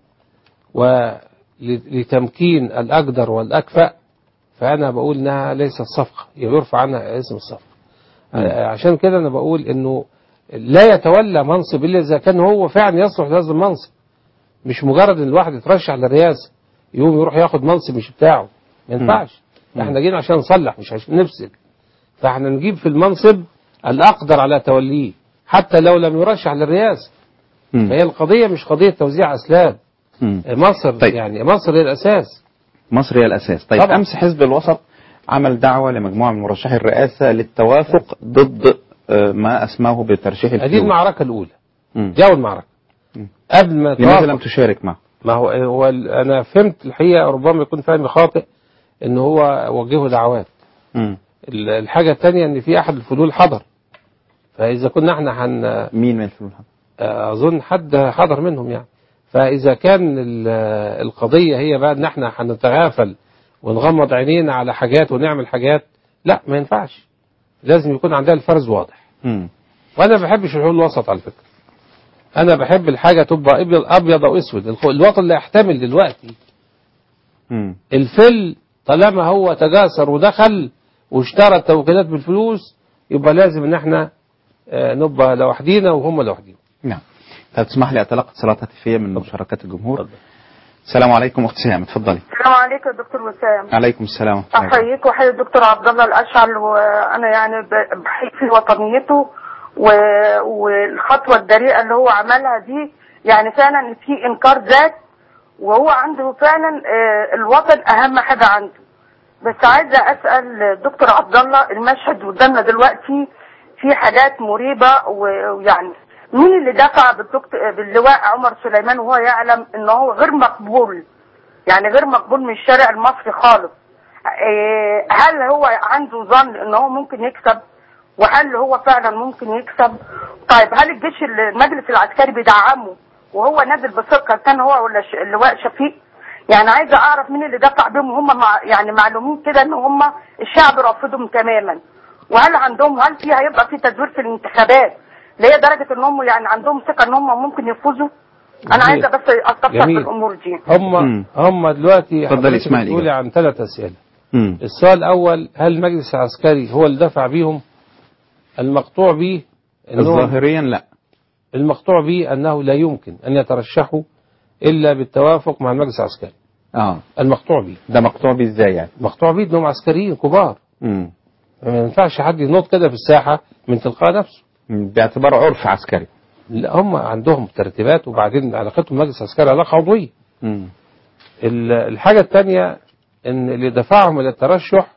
ولتمكين الأقدر والأكفأ فأنا بقول إنها ليست صفقة يرفع عنها اسم الصفقة آه، عشان كده أنا بقول إنه لا يتولى منصب إلا إذا كان هو فعلا يصلح لهذا المنصب مش مجرد إن الواحد يترشح للرئاسة يقوم يروح ياخد منصب مش بتاعه ما ينفعش احنا جينا عشان نصلح مش عشان نفسد فاحنا نجيب في المنصب الأقدر على توليه حتى لو لم يرشح للرئاسة مم. فهي القضية مش قضية توزيع أسلاب مم. مصر طيب. يعني مصر هي الأساس مصر هي الأساس طيب طبعا. أمس حزب الوسط عمل دعوة لمجموعة من مرشحي الرئاسة للتوافق ضد آه، ما أسماه بترشيح هذه الفلول المعركة الأولى مم. دي أول معركة مم. قبل ما لماذا توافق- لم تشارك معه؟ ما هو, هو ال- أنا فهمت الحقيقة ربما يكون فهم خاطئ إن هو وجهه دعوات مم. ال- الحاجة الثانية إن في أحد الفضول حضر فإذا كنا احنا هن مين من الفلول؟ أظن حد حضر منهم يعني فإذا كان ال- القضية هي بقى إن احنا هنتغافل ونغمض عينينا على حاجات ونعمل حاجات لا ما ينفعش لازم يكون عندها الفرز واضح مم. وانا ما بحبش الحلول الوسط على فكره انا بحب الحاجه تبقى ابيض ابيض او اسود الخ- الوطن لا يحتمل دلوقتي مم. الفل طالما هو تجاسر ودخل واشترى التوكيلات بالفلوس يبقى لازم ان احنا آه، نبقى لوحدينا وهم لوحدينا نعم طب تسمح لي أتلقى اتصالات هاتفية من مشاركات الجمهور السلام عليكم أخت سهام اتفضلي السلام عليكم يا دكتور وسام عليكم السلام ورحمة الله وبركاته. احييك واحيي الدكتور عبد الله الاشعل وانا يعني ب- بحيي في وطنيته و... والخطوه الجريئه اللي هو عملها دي يعني فعلا في انكار ذات وهو عنده فعلا آه، الوطن اهم حاجه عنده بس عايزه اسال الدكتور عبد الله المشهد قدامنا دلوقتي في حاجات مريبه و- ويعني مين اللي دفع بالدكتور باللواء عمر سليمان وهو يعلم ان هو غير مقبول يعني غير مقبول من الشارع المصري خالص إيه، هل هو عنده ظن ان هو ممكن يكسب وهل هو فعلا ممكن يكسب طيب هل الجيش المجلس العسكري بيدعمه وهو نازل بثقه كان هو ولا ش- اللواء شفيق يعني عايزه اعرف مين اللي دفع بيهم هم مع يعني معلومين كده ان هم الشعب رافضهم تماما وهل عندهم هل في هيبقى في تزوير في الانتخابات اللي هي درجه ان هم يعني عندهم ثقه ان هم ممكن يفوزوا انا جميل. عايزه بس استفسر في جميل. الامور دي هم مم. هم دلوقتي اتفضل حضرتك اسماعيل بتقولي إجابة. عن ثلاث اسئله مم. السؤال الاول هل المجلس العسكري هو اللي دفع بيهم المقطوع به انهم ظاهريا لا المقطوع به انه لا يمكن ان يترشحوا الا بالتوافق مع المجلس العسكري اه المقطوع به ده مقطوع بيه ازاي يعني؟ مقطوع به انهم عسكريين كبار مم. ما ينفعش حد ينط كده في الساحه من تلقاء نفسه مم. باعتباره عرف عسكري لا هم عندهم ترتيبات وبعدين علاقتهم بالمجلس العسكري علاقه عضويه مم. ال- الحاجه الثانيه ان اللي دفعهم الى الترشح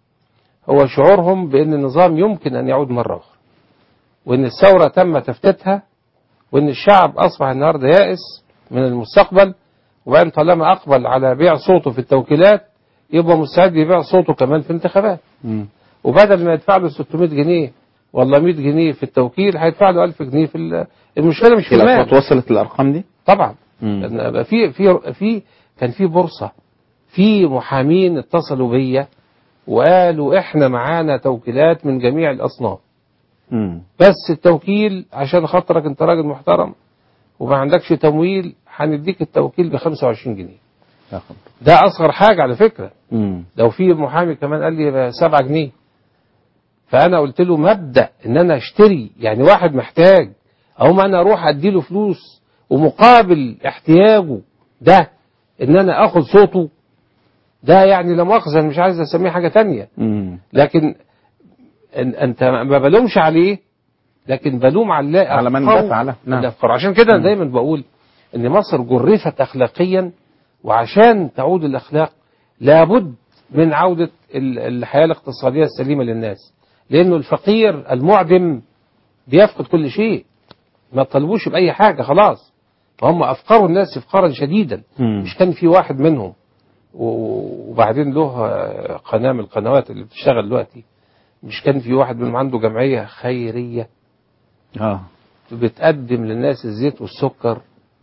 هو شعورهم بان النظام يمكن ان يعود مره اخرى وان الثوره تم تفتيتها وان الشعب اصبح النهارده يائس من المستقبل وبعدين طالما اقبل على بيع صوته في التوكيلات يبقى مستعد يبيع صوته كمان في الانتخابات مم. وبدل ما يدفع له 600 جنيه ولا 100 جنيه في التوكيل هيدفع له 1000 جنيه في ال- المشكله مش في الأصوات المال وصلت للأرقام دي؟ طبعا مم. لأن بقى في في في كان في بورصه في محامين اتصلوا بيا وقالوا احنا معانا توكيلات من جميع الاصناف مم. بس التوكيل عشان خاطرك انت راجل محترم وما عندكش تمويل هنديك التوكيل ب 25 جنيه يا خبر. ده اصغر حاجه على فكره مم. لو في محامي كمان قال لي 7 جنيه فانا قلت له مبدا ان انا اشتري يعني واحد محتاج او ما انا اروح ادي له فلوس ومقابل احتياجه ده ان انا اخد صوته ده يعني لا مؤاخذه أنا مش عايز اسميه حاجه تانية مم. لكن أن انت ما بلومش عليه لكن بلوم على على من أفكاره- دفع له. نعم. اللي أفكاره. عشان كده أنا دايما بقول ان مصر جرفت اخلاقيا وعشان تعود الاخلاق لابد من عوده ال- الحياه الاقتصاديه السليمه للناس لانه الفقير المعدم بيفقد كل شيء ما طلبوش باي حاجه خلاص فهم افقروا الناس افقارا شديدا مم. مش كان في واحد منهم و- وبعدين له آه، قناه من القنوات اللي بتشتغل دلوقتي مش كان في واحد منهم عنده جمعيه خيريه اه بتقدم للناس الزيت والسكر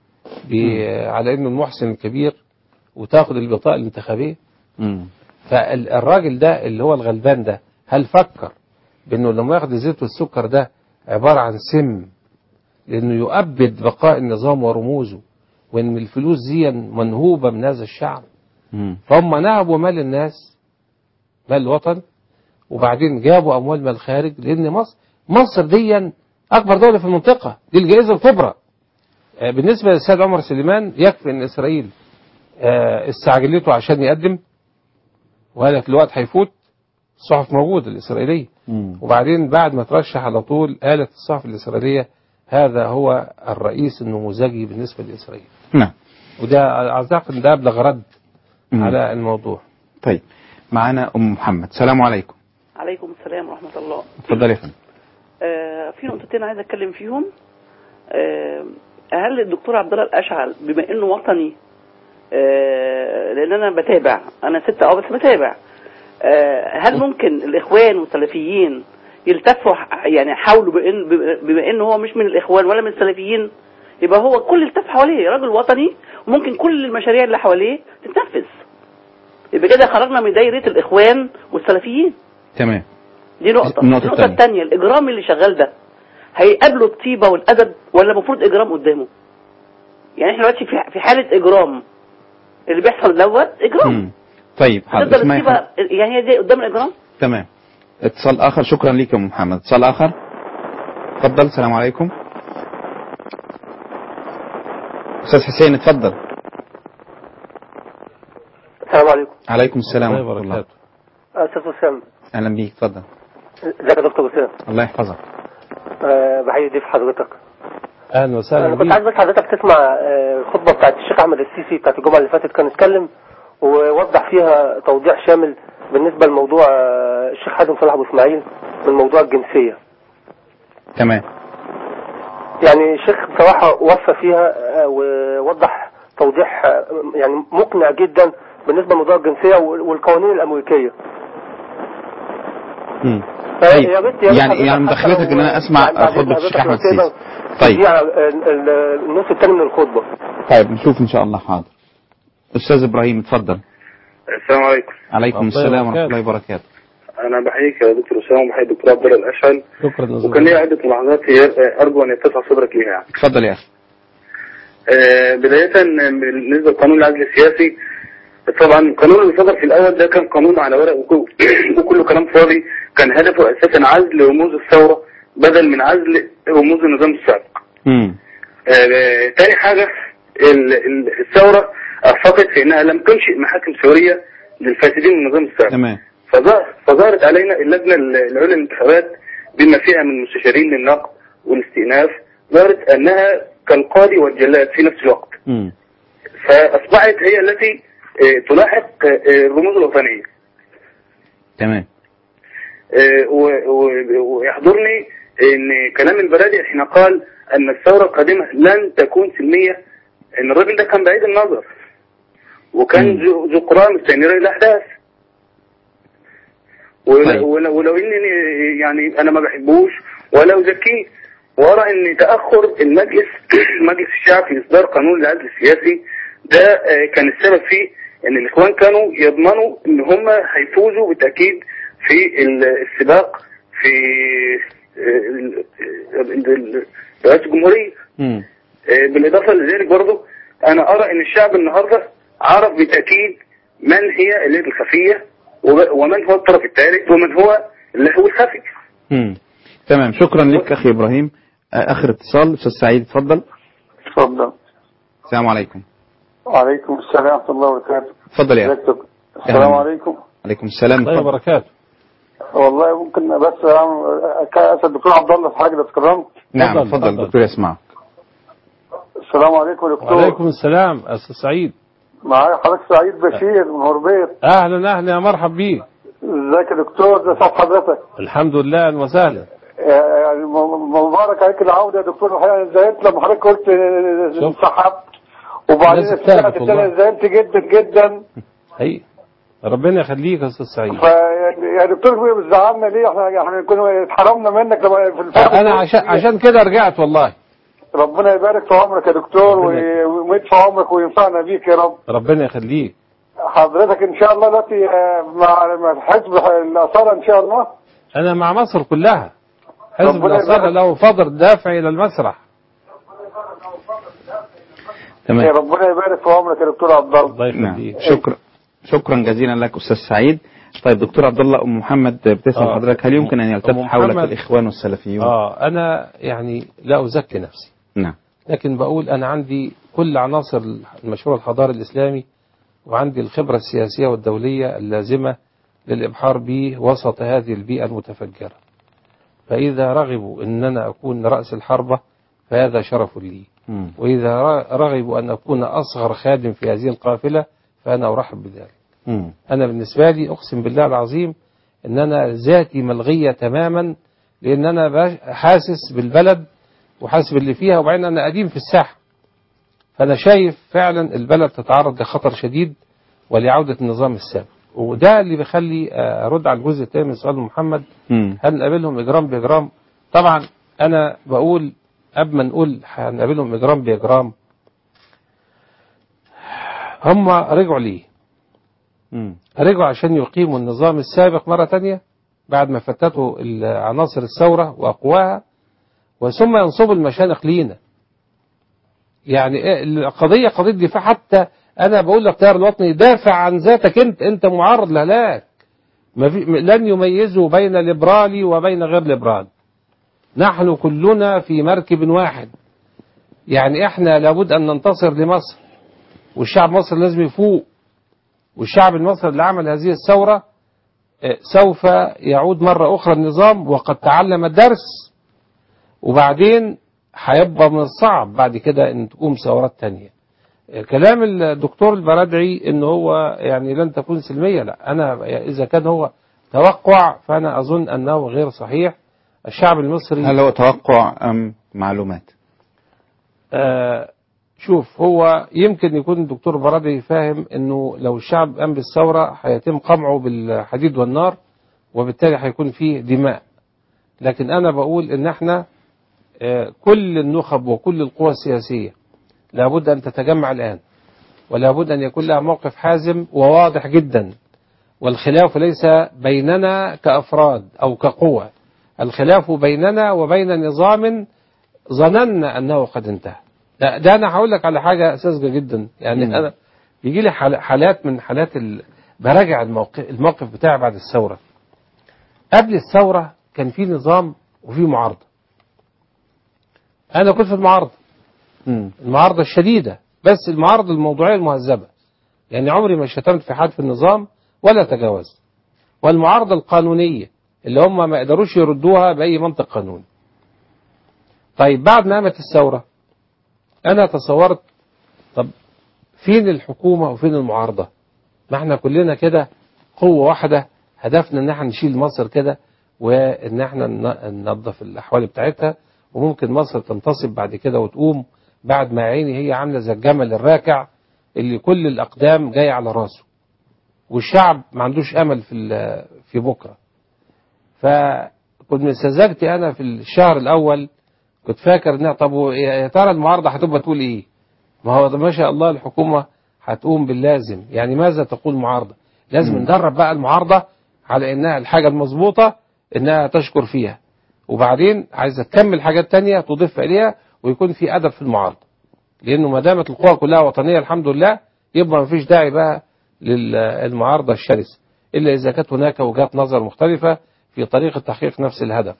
ب- على انه المحسن الكبير وتاخد البطاقه الانتخابيه مم. فالراجل ده اللي هو الغلبان ده هل فكر بانه لما ياخد الزيت والسكر ده عبارة عن سم لأنه يؤبد بقاء النظام ورموزه وإن الفلوس دي منهوبة من هذا الشعب مم. فهم نهبوا مال الناس مال الوطن وبعدين جابوا أموال من الخارج لأن مصر مصر دي أكبر دولة في المنطقة دي الجائزة الكبرى آه، بالنسبة للسيد عمر سليمان يكفي أن إسرائيل آه، استعجلته عشان يقدم وقالت الوقت هيفوت الصحف موجودة الإسرائيلية مم. وبعدين بعد ما ترشح على طول قالت الصحف الإسرائيلية هذا هو الرئيس النموذجي بالنسبة لإسرائيل نعم وده أعتقد ده أبلغ رد مم. على الموضوع طيب معانا ام محمد السلام عليكم عليكم السلام ورحمة الله اتفضلي يا فندم آه في نقطتين عايز اتكلم فيهم آه هل الدكتور عبد الله الاشعل بما انه وطني آه لان انا بتابع انا ست اه بس بتابع آه هل ممكن الاخوان والسلفيين يلتفوا ح- يعني حاولوا بان بما انه هو مش من الاخوان ولا من السلفيين يبقى هو كل التف حواليه راجل وطني وممكن كل المشاريع اللي حواليه تتنفذ يبقى كده خرجنا من دايره الاخوان والسلفيين تمام دي نقطة النقطة النقطة التانية. الثانية الإجرام اللي شغال ده هيقابله الطيبة والأدب ولا المفروض إجرام قدامه؟ يعني إحنا دلوقتي في في حالة إجرام اللي بيحصل دوت إجرام مم. طيب حاضر تفضل اسمعي الطيبة حضرتك. يعني هي دي قدام الإجرام؟ تمام اتصال اخر شكرا لك يا ام محمد اتصال اخر اتفضل السلام عليكم استاذ حسين اتفضل السلام عليكم عليكم السلام الله ورحمه الله وبركاته استاذ وسام اهلا بيك اتفضل ازيك يا دكتور وسام الله يحفظك أه بحيي ضيف حضرتك أهلا وسهلا انا كنت بيك عايز بس حضرتك تسمع آه، الخطبه بتاعت الشيخ احمد السيسي بتاعت الجمعه اللي فاتت كان اتكلم ووضح فيها توضيح شامل بالنسبه لموضوع آه، الشيخ حازم صلاح ابو اسماعيل من موضوع الجنسيه تمام يعني الشيخ بصراحه وفى فيها آه، ووضح توضيح آه، يعني مقنع جدا بالنسبه لموضوع الجنسيه وال- والقوانين الامريكيه مم. فيا طيب ريت- يا ريت يعني حضرتك يعني حتى مداخلتك لو- ان انا اسمع يعني بعد خطبه إذن الشيخ حضرتك احمد لو تقدر السيسي طيب تذيع، آه، ال- النص الثاني من الخطبه طيب نشوف ان شاء الله حاضر استاذ ابراهيم اتفضل السلام عليكم عليكم الله السلام ورحمه وبركاته. الله وبركاته انا بحييك يا دكتور اسامه وبحيي الدكتور عبد الله الاشعل شكرا جزيلا وكان لي عده ملاحظات هي ارجو ان يتسع صدرك ليها يعني. اتفضل يا اخي آه، بداية بالنسبة لقانون العدل السياسي طبعا القانون اللي صدر في الأول ده كان قانون على ورق وكو- وكله كلام فاضي كان هدفه أساسا عزل رموز الثورة بدل من عزل رموز النظام السابق مم. آه، تاني حاجة ال- ال- الثورة أخفقت في أنها لم تنشئ محاكم ثورية للفاسدين من النظام السابق تمام فظهر- فظهرت علينا اللجنة العليا للانتخابات بما فيها من مستشارين للنقد والاستئناف ظهرت أنها كالقاضي والجلاد في نفس الوقت مم. فأصبحت هي التي آه، تلاحق آه، الرموز الوطنية تمام آه، و- و- ويحضرني ان كلام البرادعي حين قال ان الثورة القادمة لن تكون سلمية ان الراجل ده كان بعيد النظر وكان مم. ذو ذو قراءة مستنيرة للأحداث ول- طيب. ول- ولو اني يعني انا ما بحبوش ولا ازكيه وارى ان تاخر المجلس مجلس الشعب في اصدار قانون العدل السياسي ده آه، كان السبب فيه ان الاخوان كانوا يضمنوا ان هم هيفوزوا بالتاكيد في ال- السباق في آه، ال- ال- ال- رئاسه الجمهوريه مم. آه، بالاضافه لذلك برضه انا ارى ان الشعب النهارده عرف بالتاكيد من هي اليد الخفيه وب- ومن هو الطرف الثالث ومن هو اللهو الخفي مم. تمام شكرا لك اخي ابراهيم آه، اخر اتصال استاذ سعيد اتفضل اتفضل السلام عليكم وعليكم السلام ورحمة الله وبركاته اتفضل يا اخي ازيك دكتور؟ السلام أهلا. عليكم عليكم السلام الله اتفضل وبركاته والله ممكن بس أعمل- اسال الدكتور عبد الله في حاجه لو تكرمت نعم اتفضل، اتفضل اتفضل. دكتور يسمع السلام عليكم يا دكتور وعليكم السلام أستاذ سعيد معايا حضرتك سعيد بشير من هوربير أهلا أهلا يا مرحب بيك ازيك يا دكتور ده صوت حضرتك الحمد لله أهلا وسهلا آه، يعني م- مبارك عليك العوده يا دكتور الحقيقه زعلت لما حضرتك قلت آه، شوف. انسحبت وبعدين الناس السنه تعبت الثانيه والله. زعلت جدا جدا هي ربنا يخليك يا أستاذ سعيد فيعني يا دكتور بتزعلنا ليه احنا احنا كنا اتحرمنا منك لما في الفتره أنا عشان عشان كده رجعت والله ربنا يبارك في عمرك يا دكتور ربنا وي- ويمد في عمرك وينفعنا بيك يا رب ربنا يخليك حضرتك ان شاء الله دلوقتي آه، مع مع حزب الاثار ان شاء الله أنا مع مصر كلها حزب ربنا الأصالة يبارك. له فضل دافع إلى المسرح تمام يا ربنا يبارك في عمرك يا دكتور عبد الله الله نعم يخليك شكرا شكرا جزيلا لك استاذ سعيد طيب دكتور عبد الله ام محمد بتسال آه. حضرتك هل يمكن ان يلتف أم حولك محمد- الاخوان والسلفيون آه أنا يعني لا أزكي نفسي نعم لكن بقول أنا عندي كل عناصر المشروع الحضاري الإسلامي وعندي الخبرة السياسية والدولية اللازمة للإبحار به وسط هذه البيئة المتفجرة فإذا رغبوا أن أنا أكون رأس الحربة فهذا شرف لي مم. وإذا ر- رغبوا أن أكون أصغر خادم في هذه القافلة فأنا أرحب بذلك مم. أنا بالنسبة لي أقسم بالله العظيم أن أنا ذاتي ملغية تماما لأن أنا باش- حاسس بالبلد وحاسس باللي فيها وبعدين أنا قديم في الساحة فأنا شايف فعلا البلد تتعرض لخطر شديد ولعودة النظام السابق وده اللي بيخلي آه، أرد على الجزء الثاني من سؤال محمد مم. هل نقابلهم إجرام بإجرام طبعا أنا بقول قبل ما نقول هنقابلهم إجرام بإجرام هم رجعوا ليه مم. رجعوا عشان يقيموا النظام السابق مرة تانية بعد ما فتتوا ال- عناصر الثورة وأقواها وثم ينصبوا المشانق لينا يعني إيه القضية قضية دفاع حتى أنا بقول للتيار الوطني دافع عن ذاتك أنت أنت معرض لهلاك ما في لن يميزوا بين ليبرالي وبين غير ليبرالي نحن كلنا في مركب واحد يعني احنا لابد أن ننتصر لمصر والشعب المصري لازم يفوق والشعب المصري اللي عمل هذه الثورة آه، سوف يعود مرة أخرى النظام وقد تعلم الدرس وبعدين هيبقى من الصعب بعد كده أن تقوم ثورات تانية آه، كلام الدكتور البرادعي أنه هو يعني لن تكون سلمية لا أنا إذا كان هو توقع فأنا أظن أنه غير صحيح الشعب المصري هل هو توقع ام معلومات آه، شوف هو يمكن يكون الدكتور برادي فاهم انه لو الشعب قام بالثوره هيتم قمعه بالحديد والنار وبالتالي هيكون فيه دماء لكن انا بقول ان احنا آه، كل النخب وكل القوى السياسيه لابد ان تتجمع الان ولابد ان يكون لها موقف حازم وواضح جدا والخلاف ليس بيننا كافراد او كقوى الخلاف بيننا وبين نظام ظننا انه قد انتهى ده, ده انا هقول لك على حاجه ساذجه جدا يعني مم. انا بيجي لي حال- حالات من حالات ال... براجع الموقف, الموقف بتاعي بعد الثوره قبل الثوره كان في نظام وفي معارضه انا كنت في المعارضه مم. المعارضه الشديده بس المعارضه الموضوعيه المهذبه يعني عمري ما شتمت في حد في النظام ولا تجاوزت والمعارضه القانونيه اللي هم ما يقدروش يردوها باي منطق قانوني طيب بعد ما قامت الثوره انا تصورت طب فين الحكومه وفين المعارضه ما احنا كلنا كده قوه واحده هدفنا ان احنا نشيل مصر كده وان احنا ن- ننظف الاحوال بتاعتها وممكن مصر تنتصب بعد كده وتقوم بعد ما عيني هي عامله زي الجمل الراكع اللي كل الاقدام جايه على راسه والشعب ما عندوش امل في ال- في بكره فكنت من سذاجتي انا في الشهر الاول كنت فاكر انها طب و- يا ترى المعارضه هتبقى تقول ايه؟ ما هو ده ما شاء الله الحكومه هتقوم باللازم، يعني ماذا تقول معارضه؟ لازم ندرب بقى المعارضه على انها الحاجه المظبوطه انها تشكر فيها. وبعدين عايزه تكمل حاجات تانية تضيف اليها ويكون في ادب في المعارضه. لانه ما دامت القوى كلها وطنيه الحمد لله يبقى ما فيش داعي بقى للمعارضه الشرسه الا اذا كانت هناك وجهات نظر مختلفه في طريقه تحقيق نفس الهدف.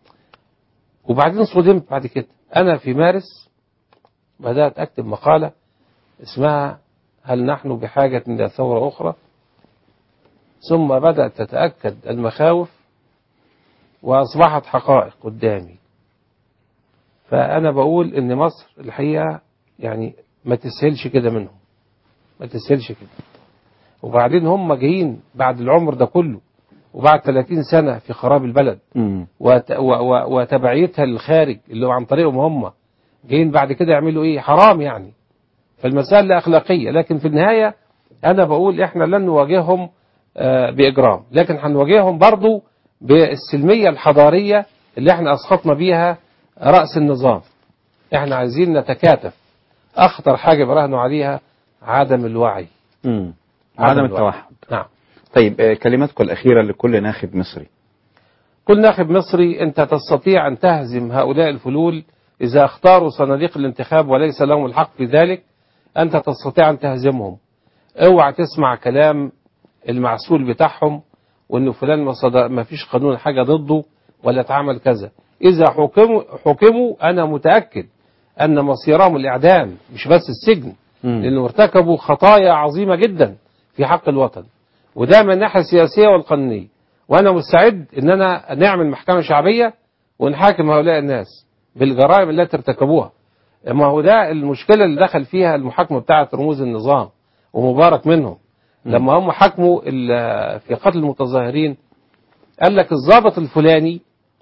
وبعدين صدمت بعد كده أنا في مارس بدأت أكتب مقالة اسمها هل نحن بحاجة إلى ثورة أخرى ثم بدأت تتأكد المخاوف وأصبحت حقائق قدامي فأنا بقول إن مصر الحقيقة يعني ما تسهلش كده منهم ما تسهلش كده وبعدين هم جايين بعد العمر ده كله وبعد 30 سنة في خراب البلد مم. وت- و- و- وتبعيتها للخارج اللي هو عن طريقهم هم جايين بعد كده يعملوا ايه حرام يعني فالمسألة أخلاقية لكن في النهاية أنا بقول إحنا لن نواجههم آه، بإجرام لكن هنواجههم برضو بالسلمية الحضارية اللي احنا أسقطنا بيها رأس النظام احنا عايزين نتكاتف أخطر حاجة براهنوا عليها عدم الوعي مم. عدم الوعي. التوحد نعم طيب آه، كلماتكم الأخيرة لكل ناخب مصري كل ناخب مصري أنت تستطيع أن تهزم هؤلاء الفلول إذا اختاروا صناديق الانتخاب وليس لهم الحق في ذلك أنت تستطيع أن تهزمهم اوعى تسمع كلام المعسول بتاعهم وانه فلان ما, صدر ما فيش قانون حاجه ضده ولا اتعمل كذا اذا حكموا حكموا انا متاكد ان مصيرهم الاعدام مش بس السجن لانه ارتكبوا خطايا عظيمه جدا في حق الوطن وده من الناحيه السياسيه والقانونيه وانا مستعد ان انا نعمل محكمه شعبيه ونحاكم هؤلاء الناس بالجرائم التي ارتكبوها ما هو ده المشكله اللي دخل فيها المحاكمه بتاعه رموز النظام ومبارك منهم لما هم حكموا ال- في قتل المتظاهرين قال لك الضابط الفلاني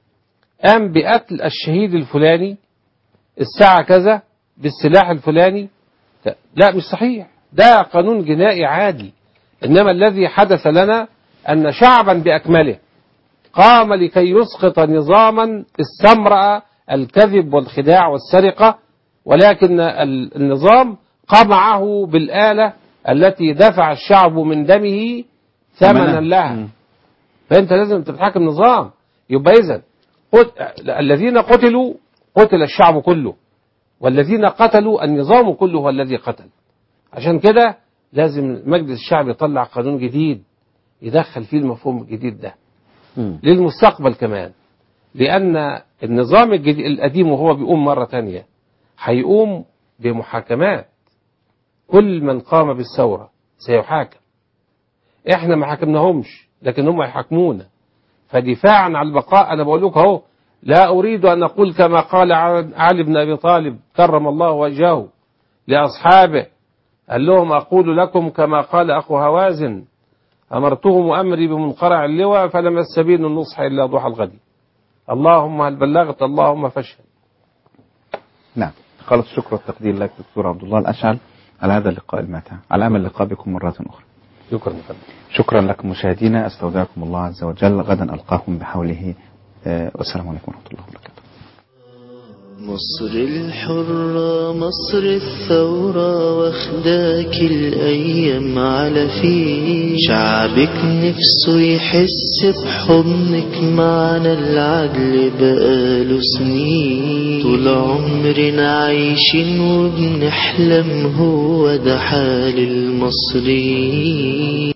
قام بقتل الشهيد الفلاني الساعة كذا بالسلاح الفلاني لا- لا مش صحيح ده قانون جنائي عادي إنما الذي حدث لنا أن شعبا بأكمله قام لكي يسقط نظاما استمرأ الكذب والخداع والسرقة ولكن ال- النظام قمعه بالآلة التي دفع الشعب من دمه ثمنا ثمناً. لها فأنت لازم تتحكم نظام يبقى إذا الذين قتلوا قتل الشعب كله والذين قتلوا النظام كله هو الذي قتل عشان كده لازم مجلس الشعب يطلع قانون جديد يدخل فيه المفهوم الجديد ده للمستقبل كمان لأن النظام الجديد القديم وهو بيقوم مرة تانية هيقوم بمحاكمات كل من قام بالثورة سيحاكم احنا ما حاكمناهمش لكن هم يحاكمونا فدفاعا عن البقاء انا بقول لك اهو لا اريد ان اقول كما قال علي بن ابي طالب كرم الله وجهه لاصحابه قال لهم اقول لكم كما قال اخو هوازن امرتهم امري بمنقرع اللواء فلم يستبين النصح الا ضحى الغد اللهم هل بلغت اللهم فاشهد نعم خالص الشكر والتقدير لك دكتور عبد الله الأشعل على هذا اللقاء الماتع على أمل اللقاء بكم مرة أخرى شكرا فندم شكرا لكم مشاهدينا استودعكم الله عز وجل غدا ألقاكم بحوله آه، والسلام عليكم ورحمة الله وبركاته مصر الحرة مصر الثورة واخداك الأيام على فيه شعبك نفسه يحس بحضنك معنا العدل بقاله سنين طول عمرنا عايشين وبنحلم هو ده حال المصريين